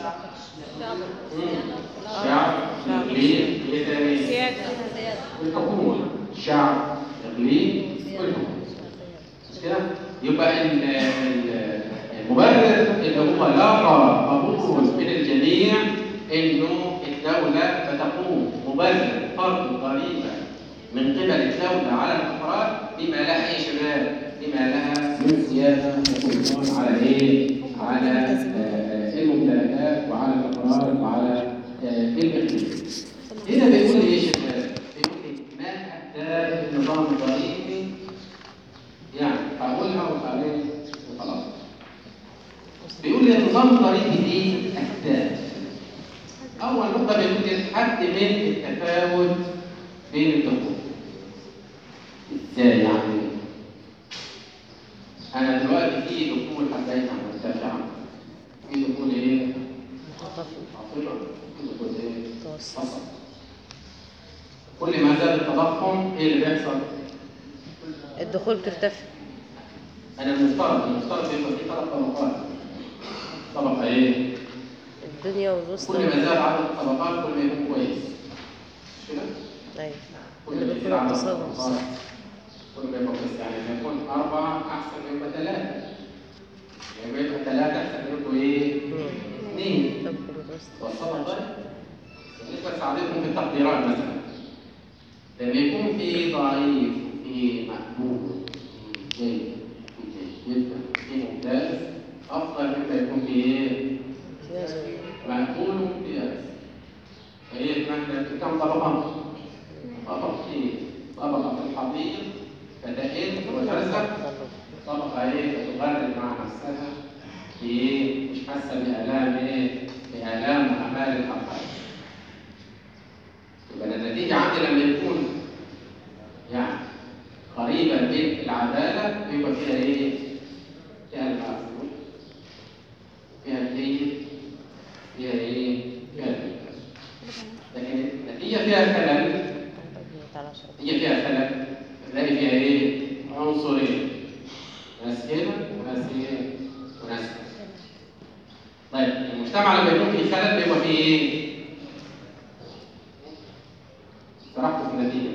شعب، إقليم، ايه تاني؟ الحكومة، شعب، إقليم، والحكومة. مش كده؟ يبقى ال- ال- المبرر اللي هو لاقى قبول من الجميع انه الدولة بتقوم مبرر فرض الضريبة من قبل الدولة على الأفراد بما لها ايه يا شباب؟ بما لها من سيادة وسلطان على ايه؟ على آه، الممتلكات وعلى الأفراد وعلى آه، الإقليم. هنا بيقول ايه يا شباب؟ بيقول إيه؟ ما أهداف النظام الضريبي يعني هقولها وبعدين وخلاص. بيقول لي النظام الضريبي ليه أهداف. أول نقطة بيقول لي الحد من التفاوت بين الدخول. إزاي يعني؟ أنا دلوقتي في دخول حبايتها مرتفعة. في دخول إيه؟ منخفض عاطفة. في دخول إيه؟ متوسط حصل. كل ما زاد التضخم إيه اللي بيحصل؟ الدخول ترتفع أنا المفترض المفترض يبقى في ثلاث طبقات. طبقة إيه؟ الدنيا والوسطى كل ما زاد عدد الطبقات كل ما يكون كويس. مش كده؟ أيوة كل اللي ما بيكون يزيد عدد اقتصاد الطبقات كل ما يبقى كويس يعني لما يكون أربعة أحسن من يبقى ثلاثة. لما يبقى ثلاثة أحسن من يبقوا إيه؟ اثنين. طب المتوسط وصلت طيب؟ بالنسبة لسعادتكم في التقديرات مثلا لما يكون في ضعيف في مقبول في جيد في جيد جدا في ممتاز أفضل مما يكون في إيه؟ امتياز مقبول وامتياز فهي كمان كم طبقة؟ طبقتين طبقة في الحضيض فتئن وترزق طبقة إيه تتغرب مع نفسها في إيه؟ مش حاسة بآلام إيه؟ بآلام وآمال الحقائق. يبقى النتيجة عندي لما يكون يعني قريبة من العدالة يبقى فيها إيه؟ فيها المعقول فيها الجيد فيها إيه؟ فيها الممتاز. لكن النتيجة فيها خلل على عشرة هي فيها خلل تلاقي فيها ايه؟ عنصرين ناس هنا وناس ايه؟ وناس هنا. طيب المجتمع لما يكون فيه خلل بيبقى فيه ايه؟ سرحت في النتيجة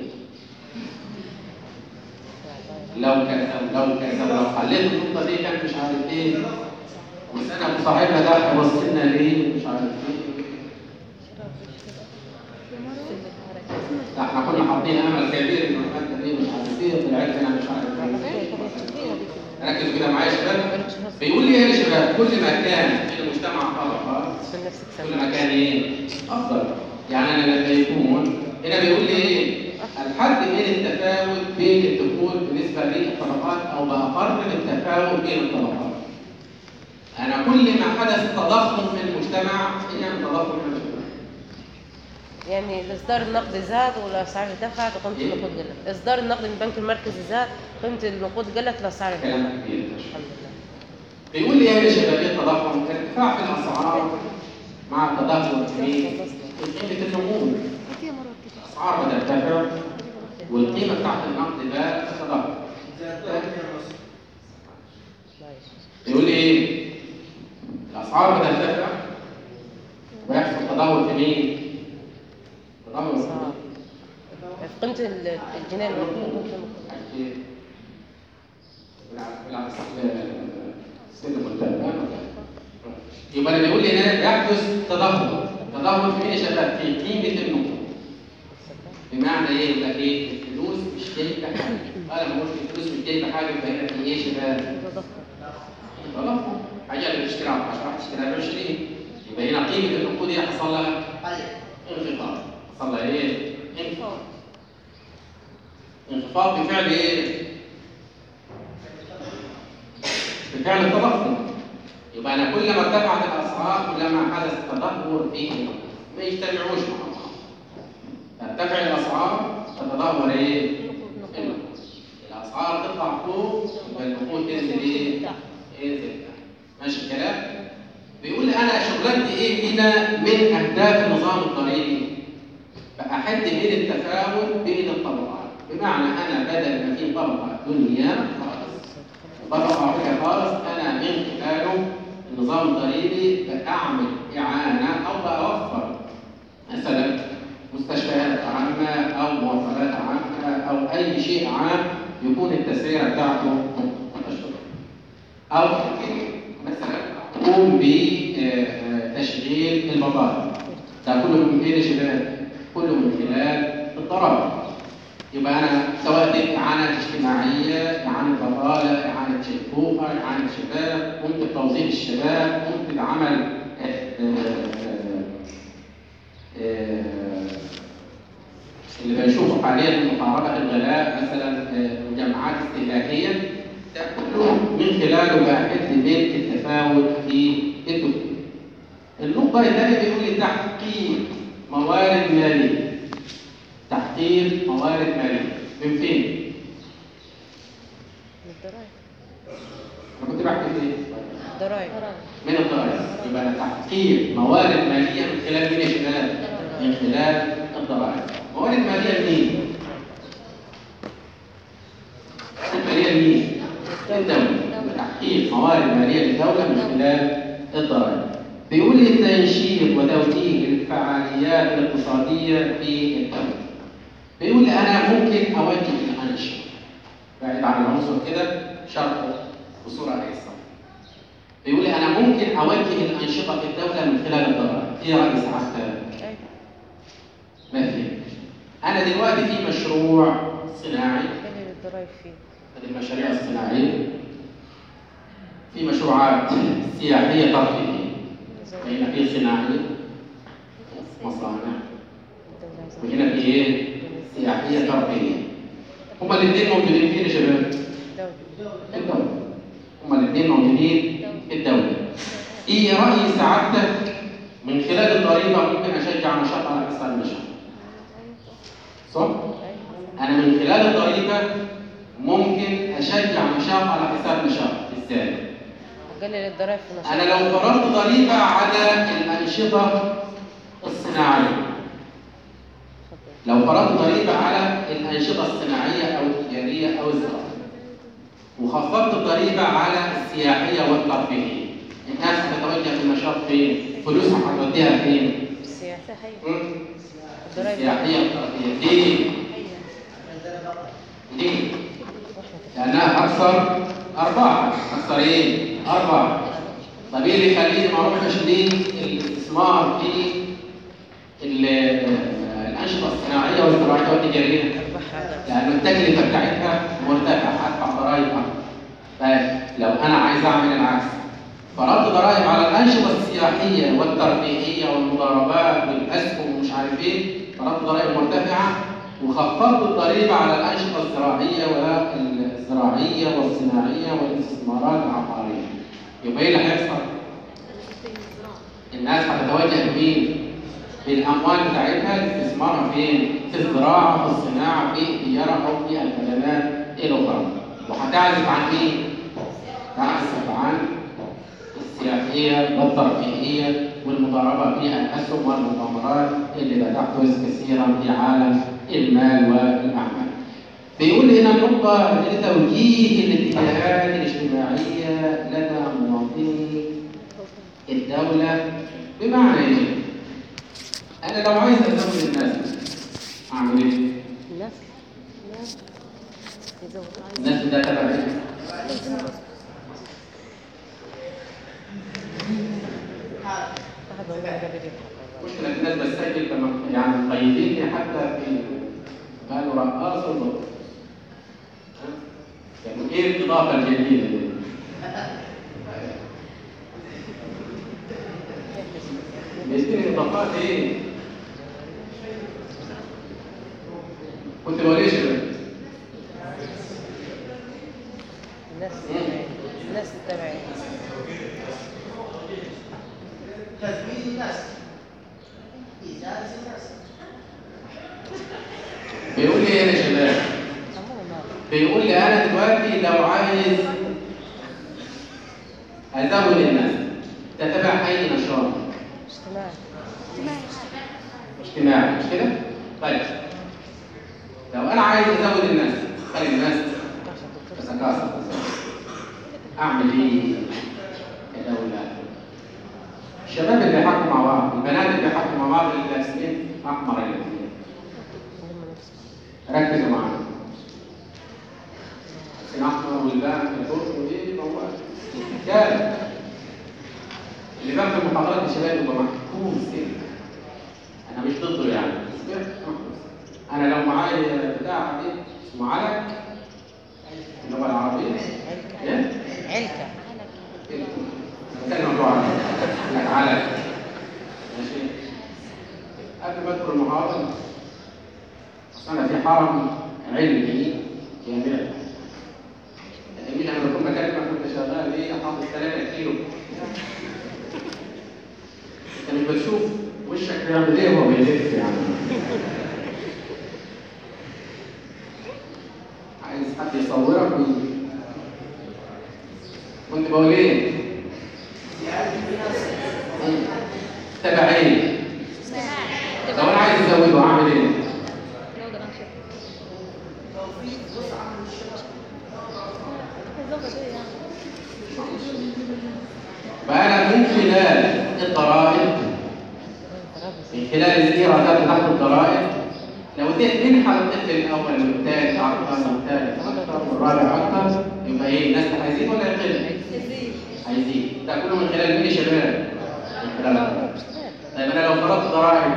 لو كان لو كان لو حليت النقطة دي كان مش عارف ايه وسأل صاحبنا ده هيبص لنا ليه مش عارف ايه لا احنا كنا حاطين امل كبير ان الماده دي مش عارف ايه طلعت لنا مش عارف ايه طب التفكير هذيك ركزوا كده معايا يا شباب بيقول لي ايه يا شباب كل ما كان في المجتمع طبقه في نفسك كل سنة ما كان ايه افضل يعني انا لما يكون هنا بيقول لي ايه الحد من التفاوت بين الدخول بالنسبه للطبقات او باقرب التفاوت بين الطبقات انا كل ما حدث تضخم في المجتمع يعني تضخم في المجتمع يعني اصدار النقد زاد والاسعار ارتفعت وقيمه إيه؟ النقود قلت اصدار النقد من البنك المركزي زاد قيمه النقود قلت والاسعار ارتفعت كلام كبير الحمد لله بيقول لي ايه يا شباب ايه التضخم ارتفاع في الاسعار مع التدهور في في قيمه النمو فيها مرة كده الاسعار بترتفع والقيمه بتاعت النقد بقى تتدهور معلش يقول لي ايه؟ الاسعار بترتفع ويحصل تدهور في مين؟ تدهور في صعب في قيمه ال- الجنيه الوطني وقيمه النقود يعني بالعكس- بالعكس، آه، السلم والتابع. يبقى اللي بيقول لي هنا يحدث تدهور تدهور في مين يا شباب؟ في قيمه النقود بمعنى ايه؟ يقول لك ايه؟ الفلوس مش جايبه حاجه انا لما قلت الفلوس مش جايبه حاجه يبقى هنا في ايه يا شباب؟ تضخم خلاص حاجه اللي بتشتريها ب 10 هتشتريها ب 20 يبقى هنا قيمه النقود دي حصل لها انخفاض حصل لها ايه؟ انخفاض انخفاض بفعل ايه؟ بفعل التضخم يبقى انا كلما ارتفعت الاسعار كلما حدث تدهور في النقود ما يجتمعوش مع بعض ترتفع الاسعار تتدهور ايه؟ النقود الاسعار تطلع فوق يبقى النقود تنزل ايه؟ تنزل تحت ماشي الكلام؟ بيقول لي انا شغلتي ايه هنا من اهداف النظام الضريبي؟ فأحد من التفاوت بين الطبقات بمعنى أنا بدل ما في طبقة دنيا خالص طبقة عليا خالص أنا من خلاله النظام الضريبي بأعمل إعانة أو بأوفر مثلا مستشفيات عامة أو مواصلات عامة أو أي شيء عام يكون التسعيرة بتاعته مشروع أو مثلا تقوم بتشغيل البضائع ده كله من ايه يا شباب؟ كله من خلال الضرائب. يبقى انا سواء دي اعانه اجتماعيه، اعانه بطاله، اعانه شيخوخه، اعانه شباب، قمت بتوظيف الشباب، قمت بعمل آه، آه، آه، اللي بنشوفه حاليا من محاربه الغلاء مثلا آه، مجمعات استهلاكيه ده كله من خلاله بحد من التفاوت في الدخول. النقطة الثانية بيقول لي تحقيق موارد مالية. تحقيق موارد مالية من فين؟ من الضرايب أنا كنت بحكي في إيه؟ الضرايب من الضرائب. يبقى تحقيق موارد مالية من خلال مين يا شباب؟ من خلال الضرائب. موارد مالية لمين؟ موارد مالية لمين؟ للدولة. تحقيق موارد مالية للدولة من خلال الضرائب. بيقول لي تنشيط وتوجيه الفعاليات الاقتصادية في الدولة. بيقول لي أنا ممكن أوجه الأنشطة. بعيد عن العنصر كده شرط بصورة أيسر. بيقول لي أنا ممكن أوجه الأنشطة في الدولة من خلال الضرائب. إيه رأي سعادتك؟ أيوة. ما في. أنا دلوقتي في مشروع صناعي كلم الضرايب فيه هذه المشاريع الصناعية في مشروعات سياحية ترفيهية زي هنا في صناعية مصانع الدولة عايزة وهنا في ايه؟ سياحية ترفيهية هما الاثنين موجودين فين يا شباب؟ الدولة في الدولة هما الاثنين موجودين في الدولة ايه رأي سعادتك من خلال الضريبة ممكن أشجع نشاط على حساب النشاط صح؟ أيوة. أنا من خلال الضريبة ممكن أشجع نشاط على حساب نشاط ازاي؟ أقلل الضرايب في النشاط أنا لو فرضت ضريبة على الأنشطة الصناعية اتفضل. لو فرضت ضريبة على الأنشطة الصناعية أو التجارية أو الزراعية وخفضت الضريبة على السياحية والترفيهية الناس هتتوجه في النشاط فين؟ فلوسها هتوديها فين؟ السياحة مم؟ الضرايب السياحية والترفيهية ليه؟ ليه؟ لأنها أكثر أرباح أكثر إيه؟ أرباح طب إيه اللي يخليني ما أروحش للاستثمار في ال- الأنشطة الصناعية والصناعيه والزراعيه والتجاريه أرباحها أقل لأن التكلفة بتاعتها مرتفعة هدفع ضرايب طيب لو أنا عايز أعمل العكس فرضت ضرائب على الأنشطة السياحية والترفيهية والمضاربات والأسهم ومش عارف إيه فرضت ضرائب مرتفعة وخفضت الضريبة على الأنشطة الزراعية والزراعية والصناعية والاستثمارات العقارية يبقى إيه اللي هيحصل؟ الناس هتتوجه لمين؟ بالاموال بتاعتها لاستثمارها فين؟ في الزراعه، في الصناعه، في التجاره او في الخدمات الاخرى. وهتعزف عن مين؟ تعزف عن السياحيه والترفيهيه والمضاربه في الاسهم والمؤامرات اللي بتحدث كثيرا في عالم المال والاعمال. بيقول هنا النقطة لتوجيه الاتجاهات الاجتماعية لدى مواطني الدولة بمعنى ايه؟ أنا لو عايز أزود الناس أعمل إيه؟ الناس الناس يزود الناس ده تبع إيه؟ واحد والله قبل يضحك مشكلة في الناس بتسجل كما يعني مقيدين حتى في قالوا رقاص وضبط يعني إيه الإضافة الجديدة دي؟ بيديني إضافات إيه؟ كنت بقول إيه يا شباب؟ الناس التابعين الناس التابعين تزويد الناس إزالة الناس بيقول لي إيه يا شباب؟ عموما ما بيقول لي انا دلوقتي لو عايز ازود الناس تتبع اي نشاط اجتماعي اجتماعي مش كده؟ طيب لو انا عايز ازود الناس خلي الناس عشان دكتور تتكاثر اعمل ايه كدولة؟ الشباب اللي بيحكوا مع بعض البنات اللي بيحكوا مع بعض اللي لابسين احمر الاثنين نلم نفسنا ركزوا معايا الاحمر والبان البرج وايه موال رجاله اللي بقى في المحاضرات الشباب يبقى محكوم سن انا مش ضده يعني بس محكوم سن. انا لو معايا بتاع دي اسمه علك في اللغه العربيه ايه؟ علكة بتكلم موضوع علك لك علك ماشي قبل ما ادخل المحاضره أصل انا في حرم علمي جامعي يعني مش انا بكون بكلمك كنت شغال ايه حاطط 3 كيلو انت مش بتشوف وشك بيعمل ايه وهو بيلف يعني عايز حد يصورك وي... كنت بقول ايه؟ إزالة الناس تبعية لو انا عايز ازوده اعمل ايه؟ توفير وسعة من الشباب فانا من خلال الضرائب من خلال الايرادات بتاعت الضرائب لو اديت منحه للطفل الاول والثاني اكثر والثالث اكثر والرابع اكثر يبقى ايه الناس هيزيد ولا يقل؟ هيزيد ده كله من خلال مين يا شباب؟ من خلال الضرائب. طيب انا لو فرضت ضرائب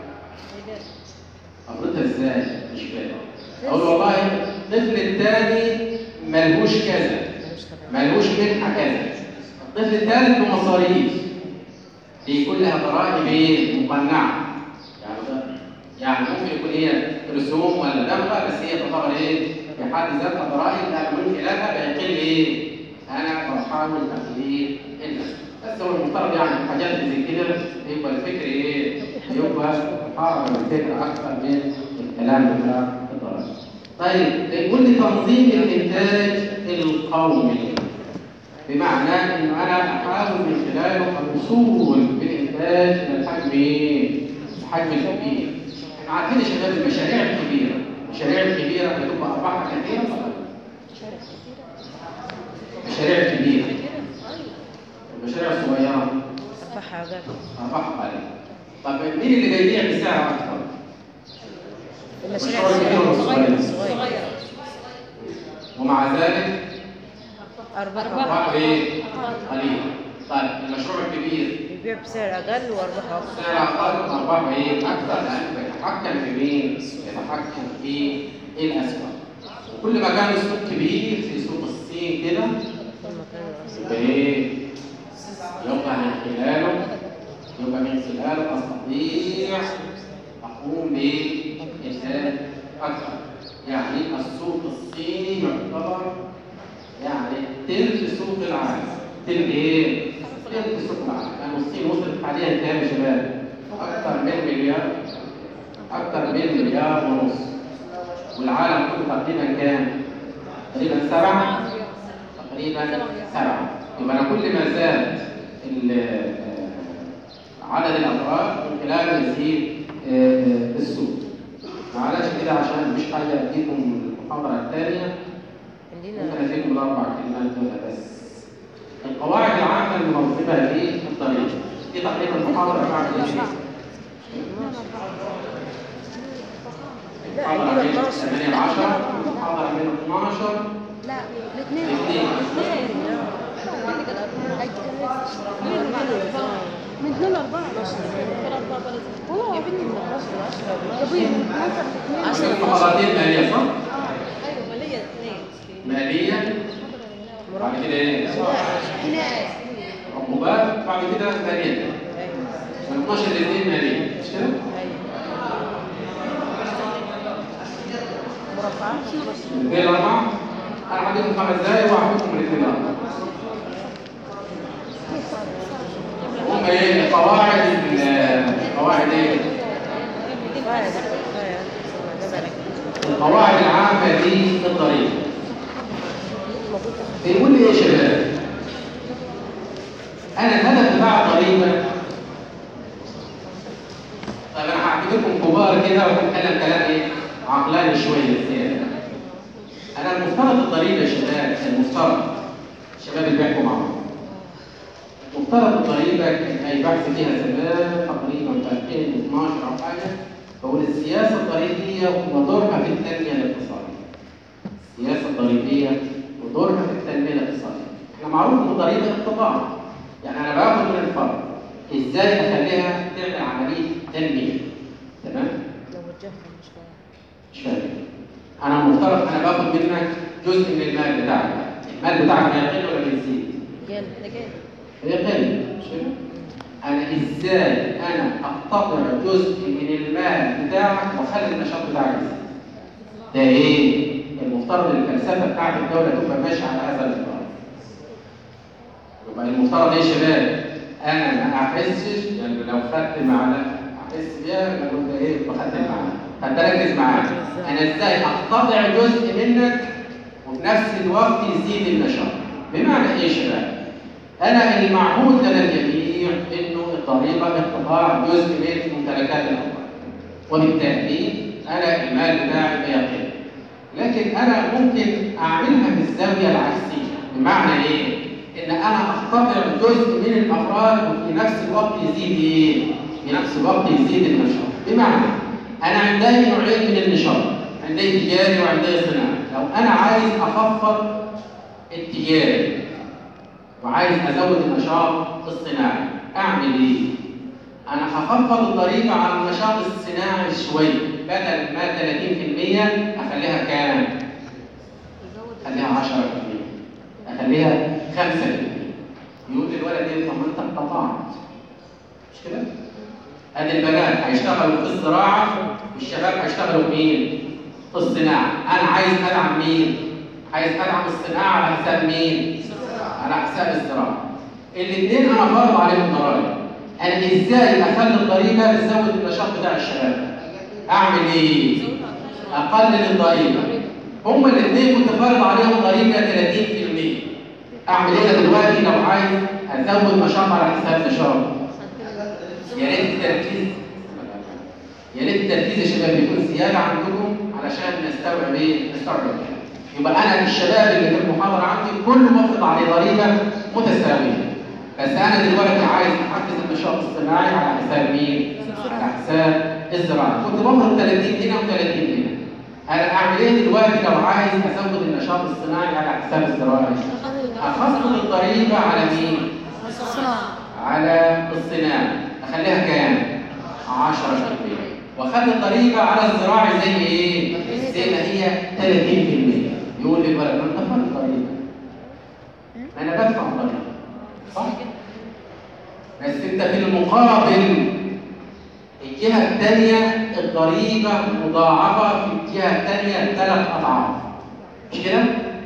افرضها ازاي؟ مش فاهم اقول والله الطفل الثاني ملهوش كذا ملهوش منحه كذا الطفل الثالث بمصاريف دي كلها ضرائب ايه مقنعه يعني ده- يعني ممكن يكون هي رسوم ولا دمغه بس هي تعتبر ايه في حد ذاتها ضرائب لان من خلالها بيقل ايه انا بحاول تقليل الناس بس هو المفترض يعني الحاجات اللي زي كده يبقى الفكر ايه يبقى محاربه الفكر اكثر من الكلام بتاع الضرائب طيب يقول لي تنظيم الانتاج القومي بمعنى انه انا احاول من خلاله الوصول بالانتاج الى الحجم ايه؟ الحجم الكبير. احنا عارفين يا شباب المشاريع الكبيره، المشاريع الكبيره بتبقى ارباحها كثيره طبعا. المشاريع الكبيره المشاريع الصغيره أرباحها أقل ارباحها قليله. طب مين اللي بيبيع بسعر اكثر؟ المشاريع المشروع الكبير الصغيرة والصغير. الصغيرة ومع ذلك أرباحها ارباحه ايه؟ قليله. طيب المشروع الكبير يبيع بسعر أقل وأرباحه أكثر سعر اقل ارباحه ايه؟ اكثر لان يتحكم في مين؟ يتحكم في الاسواق وكل ما كان السوق كبير في سوق الصين كده كل ما كان الأصل يبقى ايه؟ يبقى من خلاله يبقى من خلاله استطيع اقوم بانتاج اكثر يعني السوق الصيني يعتبر يعني تلت سوق العالم تلت ايه؟ تلت سوق العالم يعني الصين وصلت حاليا كام يا شباب؟ اكثر من مليار اكثر من مليار ونص والعالم كله تقريبا كام؟ تقريبا سبعة تقريبا سبعة يبقى أنا كل ما زاد ال- عدد الأفراد من خلال يزيد آه، السوق معلش كده عشان مش حاجة أديكم المحاضرة الثانية ممكن عندنا أديكم الأربع كلمات دول بس القواعد العامة المنظمة للطريق دي تقريبا المحاضرة بعد إيه؟ لا محاضرة عندنا من 12 8 ل 10 محاضرة من 12 لا الاثنين الاثنين. من اثنين لاربعه هو يا بنتي يا ابوي من 12 ل 2 عشان محاضرتين مالية صح؟ ايوه ماليه اثنين مالية بعد كده إيه؟ هنا عقوبات بعد كده مالية من 12 ل 2 مالية مش كده؟ مربعات الاثنين الأربعة أنا هديكم خمس دقايق وهحكم الاثنين الأربعة هم إيه؟ قواعد ال- قواعد إيه؟ كفاية ده كفاية ده بالك القواعد العامة للطريق موجود بيقول لي إيه يا شباب؟ أنا الهدف بتاع الطريق طيب أنا هحكي لكم كبار كده وهتكلم كلام إيه؟ عقلاني شوية زيادة أنا المفترض الطريق يا شباب المفترض الشباب اللي بيحكوا مع بعض مفترض الضريبة كان أي بحث فيها زمان تقريبا في 2012 أو حاجة بقول السياسة الضريبية ودورها في التنمية الاقتصادية. السياسة الضريبية ودورها في التنمية الاقتصادية. احنا معروف إن الضريبة اقتطاع. يعني أنا باخد من الفرد إزاي أخليها تعمل عملية تنمية. تمام؟ لو وجهها مش فاهم مش فاهم. أنا المفترض أنا باخد منك جزء من المال بتاعك. المال بتاعك هيقل ولا بيزيد؟ جال يقل مش كده؟ انا ازاي انا اقتطع جزء من المال بتاعك واخلي النشاط بتاعك يزيد؟ ده ايه؟ المفترض الفلسفه بتاعت الدوله تبقى ماشيه على هذا الاطار. يبقى المفترض ايه يا شباب؟ انا ما احسش يعني لو خدت معلقه احس بيها يبقى قلت ايه؟ يبقى خدت المعلقه. هتركز معايا. انا ازاي اقتطع جزء منك وفي نفس الوقت يزيد النشاط. بمعنى ايه يا شباب؟ أنا المعهود لدى الجميع إنه الضريبة اقتطاع جزء من ممتلكات الأفراد. وبالتالي أنا المال بتاعي بيقل. لكن أنا ممكن أعملها في الزاوية العكسية، بمعنى إيه؟ إن أنا أقتطع جزء من الأفراد وفي نفس الوقت يزيد إيه؟ في نفس الوقت يزيد النشاط. بمعنى أنا عندي نوعين من النشاط، عندي تجاري وعندي صناعي. لو أنا عايز أخفض التجاري وعايز ازود النشاط الصناعي اعمل ايه انا هخفض الضريبه على النشاط الصناعي شويه بدل ما 30% اخليها كام اخليها 10% اخليها 5% يقول لي الولد ايه طب ما انت اقتطعت مش كده ادي البنات هيشتغلوا في الزراعه والشباب هيشتغلوا في مين في الصناعه انا عايز ادعم مين عايز ادعم الصناعه على حساب مين على حساب الزراعه. الاثنين انا فرض عليهم ضرائب. انا ازاي اخلي الضريبه تزود النشاط بتاع الشباب؟ اعمل ايه؟ اقلل الضريبه. هما الاثنين كنت فارض عليهم ضريبه 30%. اعمل ايه أنا دلوقتي لو عايز ازود نشاط على حساب نشاط؟ يا ريت التركيز يا ريت التركيز يا شباب يكون زياده عندكم علشان نستوعب ايه؟ نستوعب الكلام. يبقى انا الشباب اللي في المحاضره عندي كله مفرض عليه ضريبه متساويه بس انا دلوقتي عايز احفز النشاط الصناعي على حساب مين؟ على حساب الزراعه كنت بفرض 30 هنا و30 هنا انا اعمل ايه دلوقتي لو عايز ازود النشاط الصناعي على حساب الزراعي؟ اخفض الضريبه على مين؟ على الصناعه اخليها كام؟ 10% وخد الضريبه على الزراعي زي ايه؟ زي ما هي 30% يقول لي الولد ما انت دفعت الضريبه انا بدفع الضريبه صح؟ بس انت في المقابل الجهه الثانيه الضريبه مضاعفه في الجهه الثانيه ثلاث اضعاف مش كده؟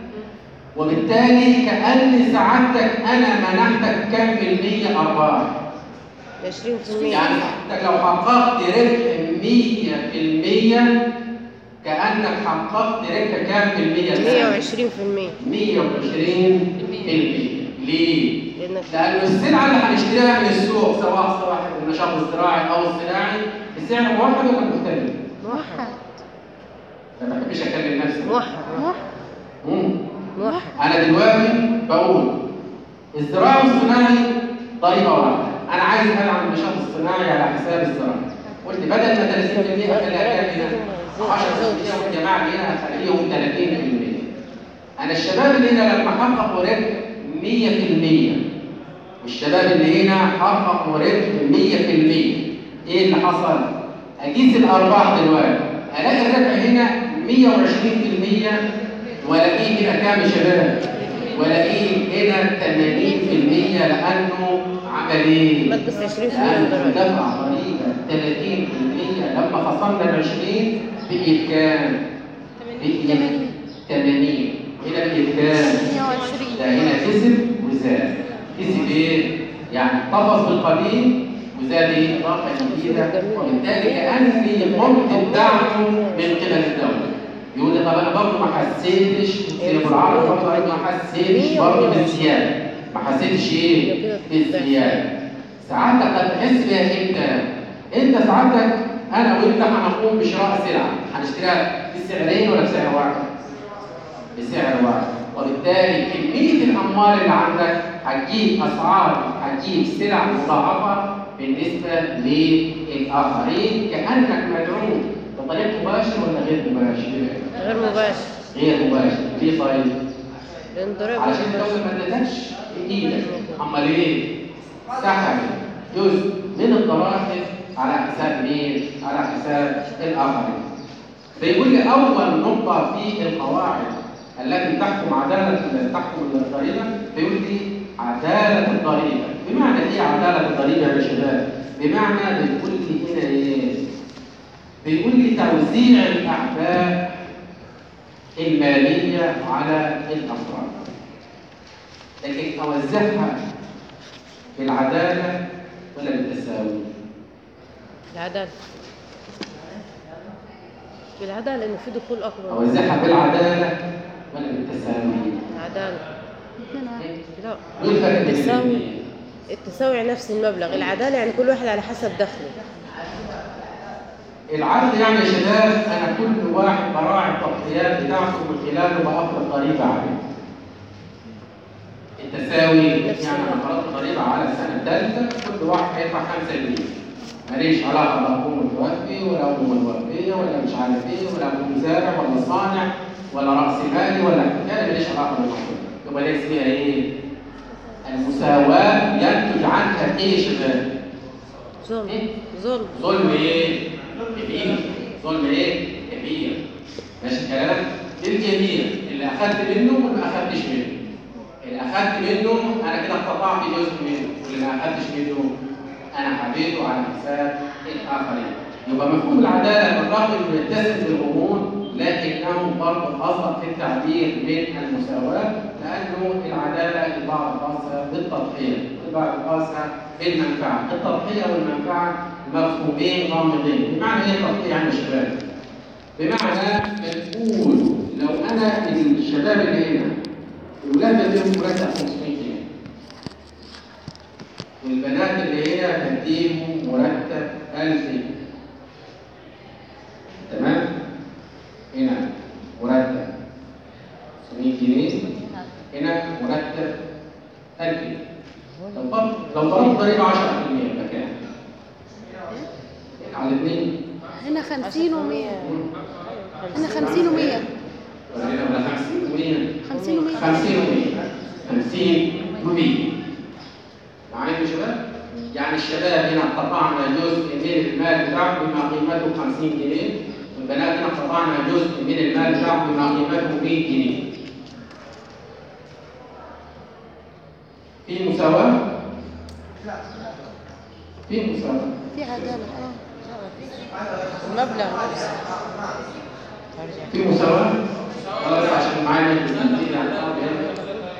وبالتالي كأن سعادتك أنا منحتك كم في المية أرباح 20% يعني حضرتك لو حققت ربح 100% كأنك حققت ربح كام في المية؟ 120% 120% ليه؟ لأنك لأن السلعة اللي هنشتريها من السوق سواء صاحب النشاط الزراعي أو الصناعي بسعر موحد ولا مختلف؟ موحد أنا ما بحبش أكلم نفسي موحد مم. موحد أنا دلوقتي بقول الزراعي والصناعي ضريبة واحدة أنا عايز أدعم النشاط الصناعي على حساب الزراعي قلت بدل ما 30% أخليها كام هنا 10% والجماعة اللي هنا أخليهم 30% أنا الشباب اللي هنا لما حققوا ربح 100% والشباب اللي هنا حققوا ربح 100% إيه اللي حصل؟ أقيس الأرباح دلوقتي ألاقي الربح هنا 120% والاقيه هنا كام يا شباب؟ والاقيه هنا 80% لانه عمل ايه؟ مكس 20% لانه ضرائب. دفع ضريبه 30% لما خصمنا ال 20 بقيت كام؟ بقيت 80 هنا بقيت كام؟ 120 ده هنا كسب وزاد كسب ايه؟ يعني احتفظ بالقديم وزاد ايه؟ اضافه جديده وبالتالي كاني قمت بدعمه من قبل الدوله يقول لي طب انا برضه ما حسيتش زي ابو العرب برضه أنا ما حسيتش برضه بالزياده ما حسيتش ايه؟ بالزياده سعادتك هتحس بيها امتى؟ انت سعادتك انا وانت هنقوم بشراء سلعه هنشتريها بسعرين ولا بسعر واحد؟ بسعر واحد وبالتالي كمية الأموال اللي عندك هتجيب أسعار هتجيب سلع مضاعفة بالنسبة للآخرين كأنك مدعوم بطريق مباشر ولا غير مباشر؟ غير مباشر غير مباشر ليه طيب؟ لأن الضرائب علشان الدولة ما ادتكش بإيدك أمال إيه؟ سحبت جزء من الضرائب على حساب مين؟ على حساب الآخرين بيقول لي أول نقطة في القواعد التي تحكم عدالة تحكم الضريبة بيقول لي عدالة الضريبة بمعنى إيه عدالة الضريبة يا شباب؟ بمعنى بيقول لي هنا إيه؟ بيقول لي توزيع الأعباء المالية على الأفراد لكن أوزعها بالعدالة ولا بالتساوي؟ العدالة بالعدالة لأنه في دخول أكبر أوزعها بالعدالة ولا بالتساوي؟ العدالة لا إيه الفرق بين بالتساوي الاثنين؟ التساوي نفس المبلغ العدالة يعني كل واحد على حسب دخله العدل يعني يا شباب أنا كل واحد براعي التضحيات بتاعته من خلاله بأفرض ضريبة عليه. التساوي نفس يعني أنا المبلغ. فرضت ضريبة على السنة الثالثة كل واحد هيدفع 5 جنيه. ماليش علاقة لا أبوه متوفي ولا أمه متوفية ولا مش عارف إيه ولا أبوه مزارع ولا صانع ولا رأس مالي ولا حكاية ماليش علاقة بالموضوع. يبقى دي اسمها إيه؟ المساواة ينتج عنها إيه يا شباب؟ ظلم إيه؟ ظلم ظلم ايه؟ كبير ظلم ايه؟ كبير ماشي الكلام؟ للجميع اللي اخدت منه واللي ما اخدتش منه اللي اخدت منه انا كده اقتطعت جزء منه واللي ما اخدتش منه انا حبيته على حساب الاخرين يبقى مفهوم العداله بالرغم انه يتسم بالامور لكنه برضه اصلا في التعبير من المساواه لانه العداله البعض خاصه بالتضحيه البعض خاصه بالمنفعه التضحيه والمنفعه مفهومين غامضين بمعنى ايه التضحيه يعني يا شباب؟ بمعنى بنقول لو انا الشباب اللي هنا الولاد بديهم مرتب 500 جنيه والبنات اللي هنا بديهم مرتب 1000 جنيه تمام؟ هنا مرتب 500 جنيه هنا مرتب 1000 جنيه لو فرض لو فرضت ضريبه 10% يبقى كام؟ على الاثنين هنا 50 و100 هنا 50 و100 ولا هنا ولا 50 و100 50 و100 50 و100 50 و100 معايا يا شباب؟ يعني الشباب هنا قطعنا جزء من المال بتاعهم بما قيمته 50 جنيه والبنات هنا قطعنا جزء من المال بتاعهم بما قيمته 100 جنيه في مساواة؟ في مساواة في عدالة اه المبلغ نفسه ترجع في مساواة؟ خلاص عشان معانا كتير عن الأرض هنا.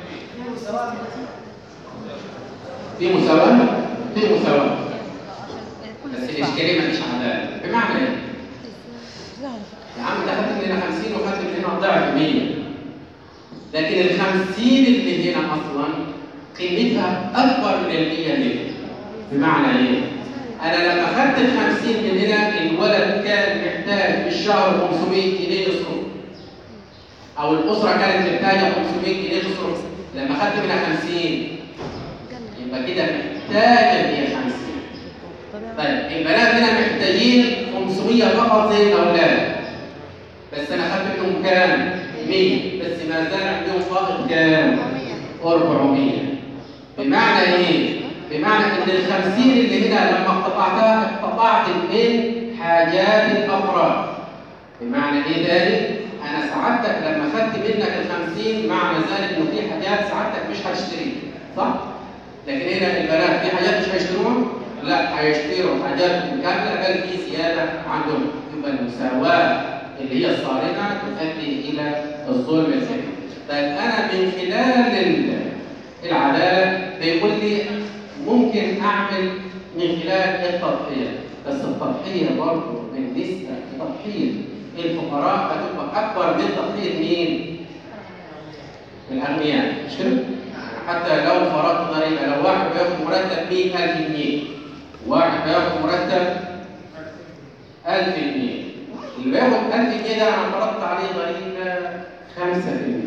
في مساواة؟ في مساواة بس الإشكالية مفيش عدالة بمعنى إيه؟ لا على فكرة يا عم ده خدت من هنا 50 وخدت من هنا ضعف 100 لكن ال 50 اللي هنا اصلا قيمتها اكبر من ال 100 اللي هنا بمعنى ايه؟ انا لما خدت ال 50 من هنا الولد كان محتاج في الشهر 500 جنيه يصرف او الاسره كانت محتاجه 500 جنيه تصرف لما خدت منها 50 يبقى كده محتاجه 150 طيب البنات هنا محتاجين 500 فقط زي الاولاد بس انا خدت منهم كام 100 بس ما زال عندهم فائض كام 400 بمعنى ايه بمعنى ان ال 50 اللي هنا لما اقتطعتها اقتطعت من حاجات الافراد بمعنى ايه تاني انا سعادتك لما خدت منك ال 50 معنى ذلك انه في حاجات سعادتك مش هتشتريها صح لكن هنا البنات في حاجات مش هيشتروها لا هيشتروا حاجات كامله بل في زياده عندهم يبقى المساواه اللي هي الصارمه تؤدي الى الظلم الكبير. طيب انا من خلال ال- العداله بيقول لي ممكن اعمل من خلال التضحيه بس التضحيه برضه بالنسبه لتضحيه الفقراء هتبقى اكبر من تضحيه مين؟ الاغنياء مش كده؟ يعني حتى لو فرضت ضريبه لو واحد بياخد مرتب 100000 جنيه واحد بياخد مرتب 1000 جنيه اللي بياخد 1000 جنيه ده انا فرضت عليه ضريبه 5%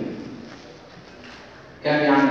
كام يعني؟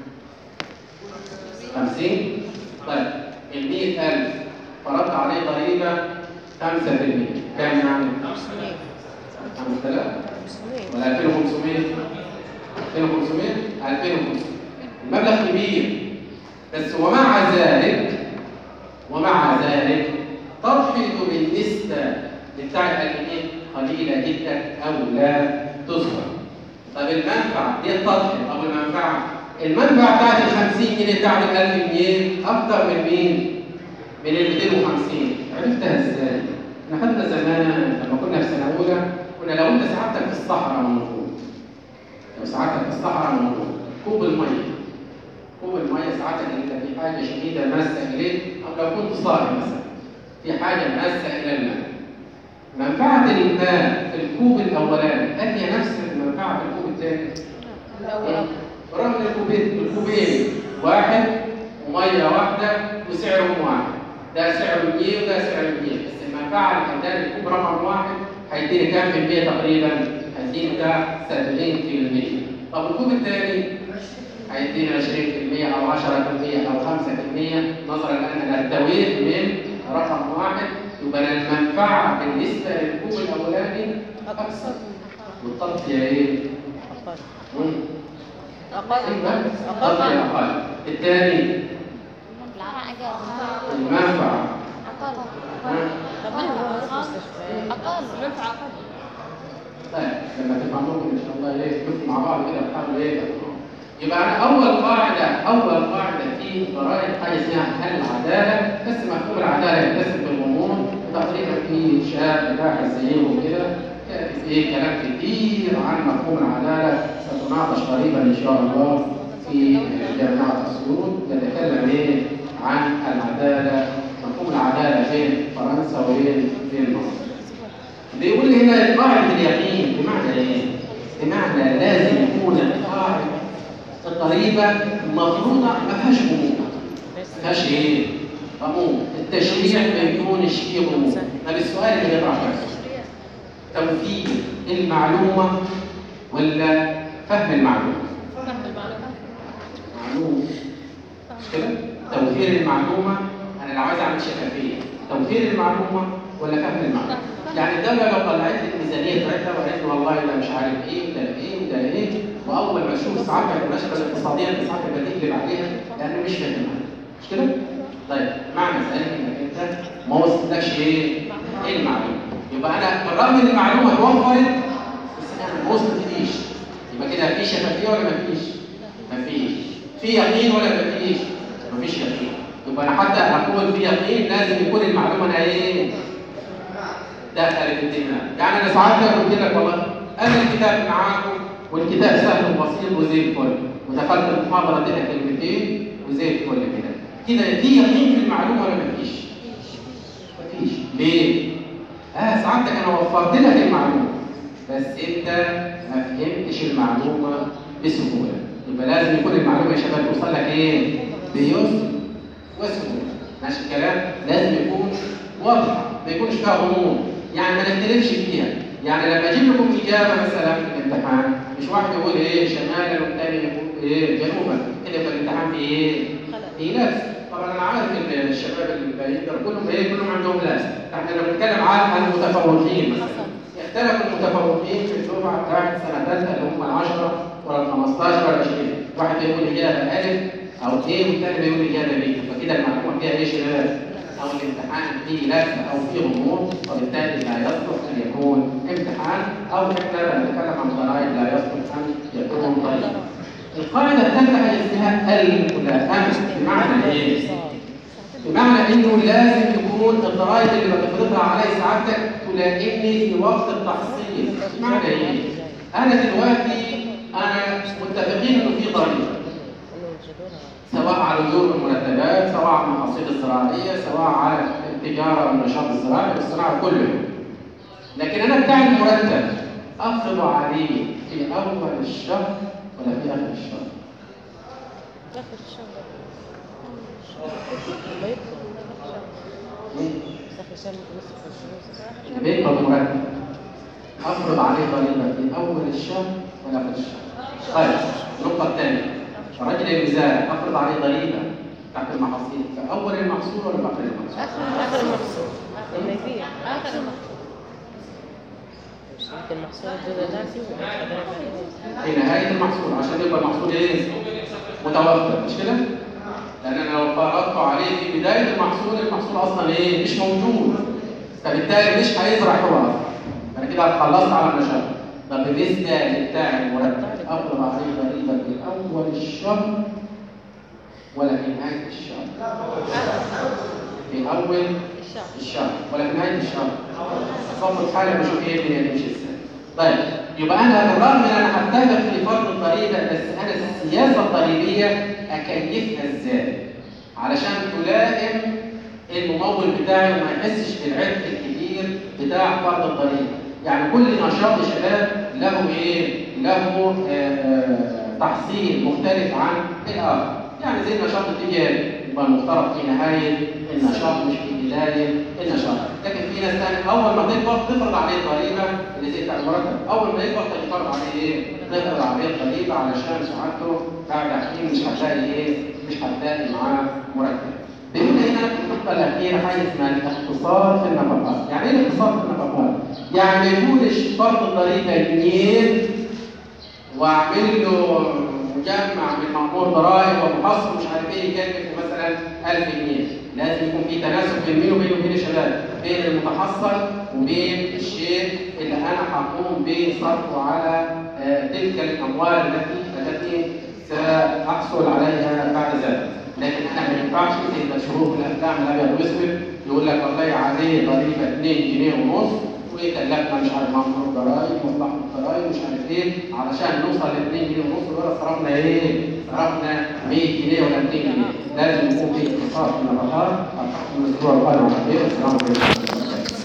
50 طيب ال 100000 فرضت عليه ضريبه 5% كام يعني؟ 500 5000 500 ولا 2500 2500 2500 المبلغ كبير بس ومع ذلك ومع ذلك تضحية بالنسبة لبتاع الألمين قليلة جدا أو لا تذكر طب المنفعة دي التضحية أو المنفعة المنفعة بتاعت ال 50 جنيه بتاعت ال 1000 جنيه أكتر من مين؟ من ال 250 عرفتها ازاي؟ احنا خدنا زمان لما كنا في سنة أولى كنا لو أنت سعادتك في الصحراء موجود لو سعادتك في الصحراء موجود كوب المية كوب المية ساعتك انت في حاجة شديدة ماسة إليك أو لو كنت صائم مثلا في حاجة ماسة إلى الماء منفعة الماء في الكوب الأولاني هل هي نفس المنفعة في الكوب الثاني؟ الأول رغم ان الكوبين الكوبين واحد وميه واحده وسعرهم واحد ده سعره 100 وده سعره 100 بس المنفعه اللي هتداني الكوب رقم واحد هيديني كام في المية تقريبا؟ هيديني بتاع 70% طب الكوب الثاني هيديني 20% او 10% او 5% نظرا لان انا ارتويت من رقم واحد يبقى أنا المنفعه بالنسبه للكوب الاولاني اكثر والتغطيه ايه؟ أقل مم. أقل أقل أقل الثاني المنفعة ها؟ طب ما هو في مستشفيات أقل منفعة أقل طيب لما تفهموهم ان شاء الله ايه تشوفوا مع بعض كده تحاولوا ايه يبقى انا اول قاعده اول قاعده في ضرائب حاجه اسمها العداله بس مفهوم العداله يتسم بالغموض وتقريبا في شاب باحث زيهم كده كاتب ايه كلام كتير عن مفهوم العداله ستناقش قريبا ان شاء الله في جامعه اسيوط يتكلم ايه عن العداله مفهوم العداله بين فرنسا وبين بين مصر بيقول لي هنا قاعدة اليقين بمعنى ايه؟ بمعنى لازم يكون القاعدة الضريبة مفروضة ما فيهاش غموض ما فيهاش ايه؟ غموض التشريع ما يكونش فيه غموض طب السؤال اللي بيطرح نفسه توفير المعلومة ولا فهم المعلومة؟ فهم المعلومة معلومة مش كده؟ توفير المعلومة أنا لو عايز أعمل شفافية توفير المعلومة ولا فهم المعلومة؟ يعني الدولة لو طلعت لي الميزانية بتاعتها وقالت لي والله ده مش عارف إيه وده إيه وده إيه وأول ما تشوف ساعتها النشرة الاقتصادية اللي ساعتها بتقلب عليها لأن مش فاهمها مش كده؟ طيب معنى ذلك انك انت ما وصلتلكش ايه؟ ايه المعلومه؟ يبقى انا بالرغم ان المعلومه اتوفرت بس انا ما وصلتليش يبقى كده في شفافيه ولا مفيش؟ مفيش في يقين ولا مفيش؟ مفيش يقين يبقى انا حتى اقول في يقين لازم يكون المعلومه انا ايه؟ دخلت الدماغ يعني انا ساعات كده قلت لك والله انا الكتاب معاكم والكتاب سهل وبسيط وزي الفل ودخلت المحاضره اديتك كلمتين وزي الفل كده كده في يقين في المعلومه ولا مفيش؟ مفيش ليه؟ اه سعادتك انا وفرت لك المعلومه بس انت ما فهمتش المعلومه بسهوله يبقى لازم يكون المعلومه يا شباب توصل لك ايه؟ بيسر وسهوله ماشي الكلام؟ لازم يكون واضحه ما يكونش فيها غموض يعني ما نختلفش فيها يعني لما اجيب لكم اجابه مثلا في الامتحان مش واحد يقول ايه شمالا والثاني يقول ايه جنوبا كده يبقى الامتحان في ايه؟ في لبس طبعا انا عارف ان الشباب البعيد ده كلهم ايه كلهم عندهم لبس احنا لما بنتكلم عن المتفوقين مثلا اختلف المتفوقين في الدفعه بتاعت سنه ثالثه اللي هم ال 10 ولا ال 15 ولا 20 واحد بيقول اجابه الف او ايه والثاني بيقول اجابه بي فكده المعلومه فيها ايه شباب؟ او الامتحان فيه لبس او فيه غموض وبالتالي لا يصلح ان يكون امتحان او احنا لما نتكلم عن ضرائب لا يصلح ان يكون ضريب. القاعده الثالثه هي اسمها الملائمه بمعنى ايه؟ بمعنى انه لازم تكون الضرائب اللي بتفرضها علي سعادتك تلائمني في وقت التحصيل بمعنى ايه؟ انا دلوقتي انا متفقين انه في ضريبه سواء على اجور المرتبات سواء على المحاصيل الزراعيه سواء على التجاره والنشاط الزراعي والصناعه كله لكن انا بتاع المرتب افرض عليه في اول الشهر ولا في اخر الشهر؟ آخر الشهر ما يدخل مين؟ آخر الشهر نصف الفلوس اللي بيقبض مرتب افرض عليه ضريبه في اول الشهر ولا اخر الشهر؟ طيب النقطه الثانيه الراجل الميزان افرض عليه ضريبه تحت المحاصيل في اول المحصول ولا في اخر المحصول؟ آخر المحصول لما يبيع آخر مش يمكن محصول الجودة ناسي في نهاية المحصول عشان يبقى المحصول ايه؟ متوفر مش كده؟ لأن أنا لو فرضت عليه في بداية المحصول المحصول أصلا ايه؟ مش موجود فبالتالي مش هيزرع هو أصلا أنا كده خلصت على النشاط طب بالنسبة بتاع المرتب أفرض عليه ضريبة في أول الشهر ولا في نهاية الشهر؟ في أول الشهر ولا في نهاية الشهر؟ صف الحالة بشوف ايه الدنيا تمشي ازاي. طيب يبقى انا بالرغم ان انا هتفق في فرض الضريبه بس انا السياسه الضريبيه اكيفها ازاي؟ علشان تلائم الممول بتاعي وما يحسش بالعبء الكبير بتاع فرض الضريبه. يعني كل نشاط يا شباب له ايه؟ له آه، آه، تحصيل مختلف عن الاخر. يعني زي النشاط التجاري يبقى المفترض في نهايه النشاط مش في بدايه النشاط، لكن في ناس ثانيه اول ما تكبر تفرض عليه ضريبه اللي زي بتاع المرتب، اول ما يكبر تفرض عليه ايه؟ تفرض عليه ضريبه علشان سعادته بعد حين مش هتلاقي ايه؟ مش هتلاقي معاه مرتب. بيقول هنا في النقطه الاخيره حاجه اسمها الاقتصاد في النفقات، يعني ايه الاقتصاد في النفقات؟ يعني ما يكونش فرض الضريبه جنيه واعمل له مجمع من مأمور ضرائب ومحصل مش عارف ايه يكلف مثلا 1000 جنيه لازم يكون في تناسب بين مين وبين وبين الشباب بين المتحصل وبين الشيء اللي انا هقوم بصرفه على آه، تلك الاموال التي التي ساحصل عليها بعد ذلك لكن انا ما ينفعش زي المشهور في الافلام الابيض والاسود يقول لك والله عليه ضريبه 2 جنيه ونص وكلفنا مش عارف مأمور ضرائب مصلحة الضرائب مش عارف ايه علشان نوصل ل 2 جنيه ونص دول صرفنا ايه؟ صرفنا 100 جنيه ولا 200 جنيه لازم يكون في اقتصاد في النفقات الحكم الاسبوع القادم على خير السلام عليكم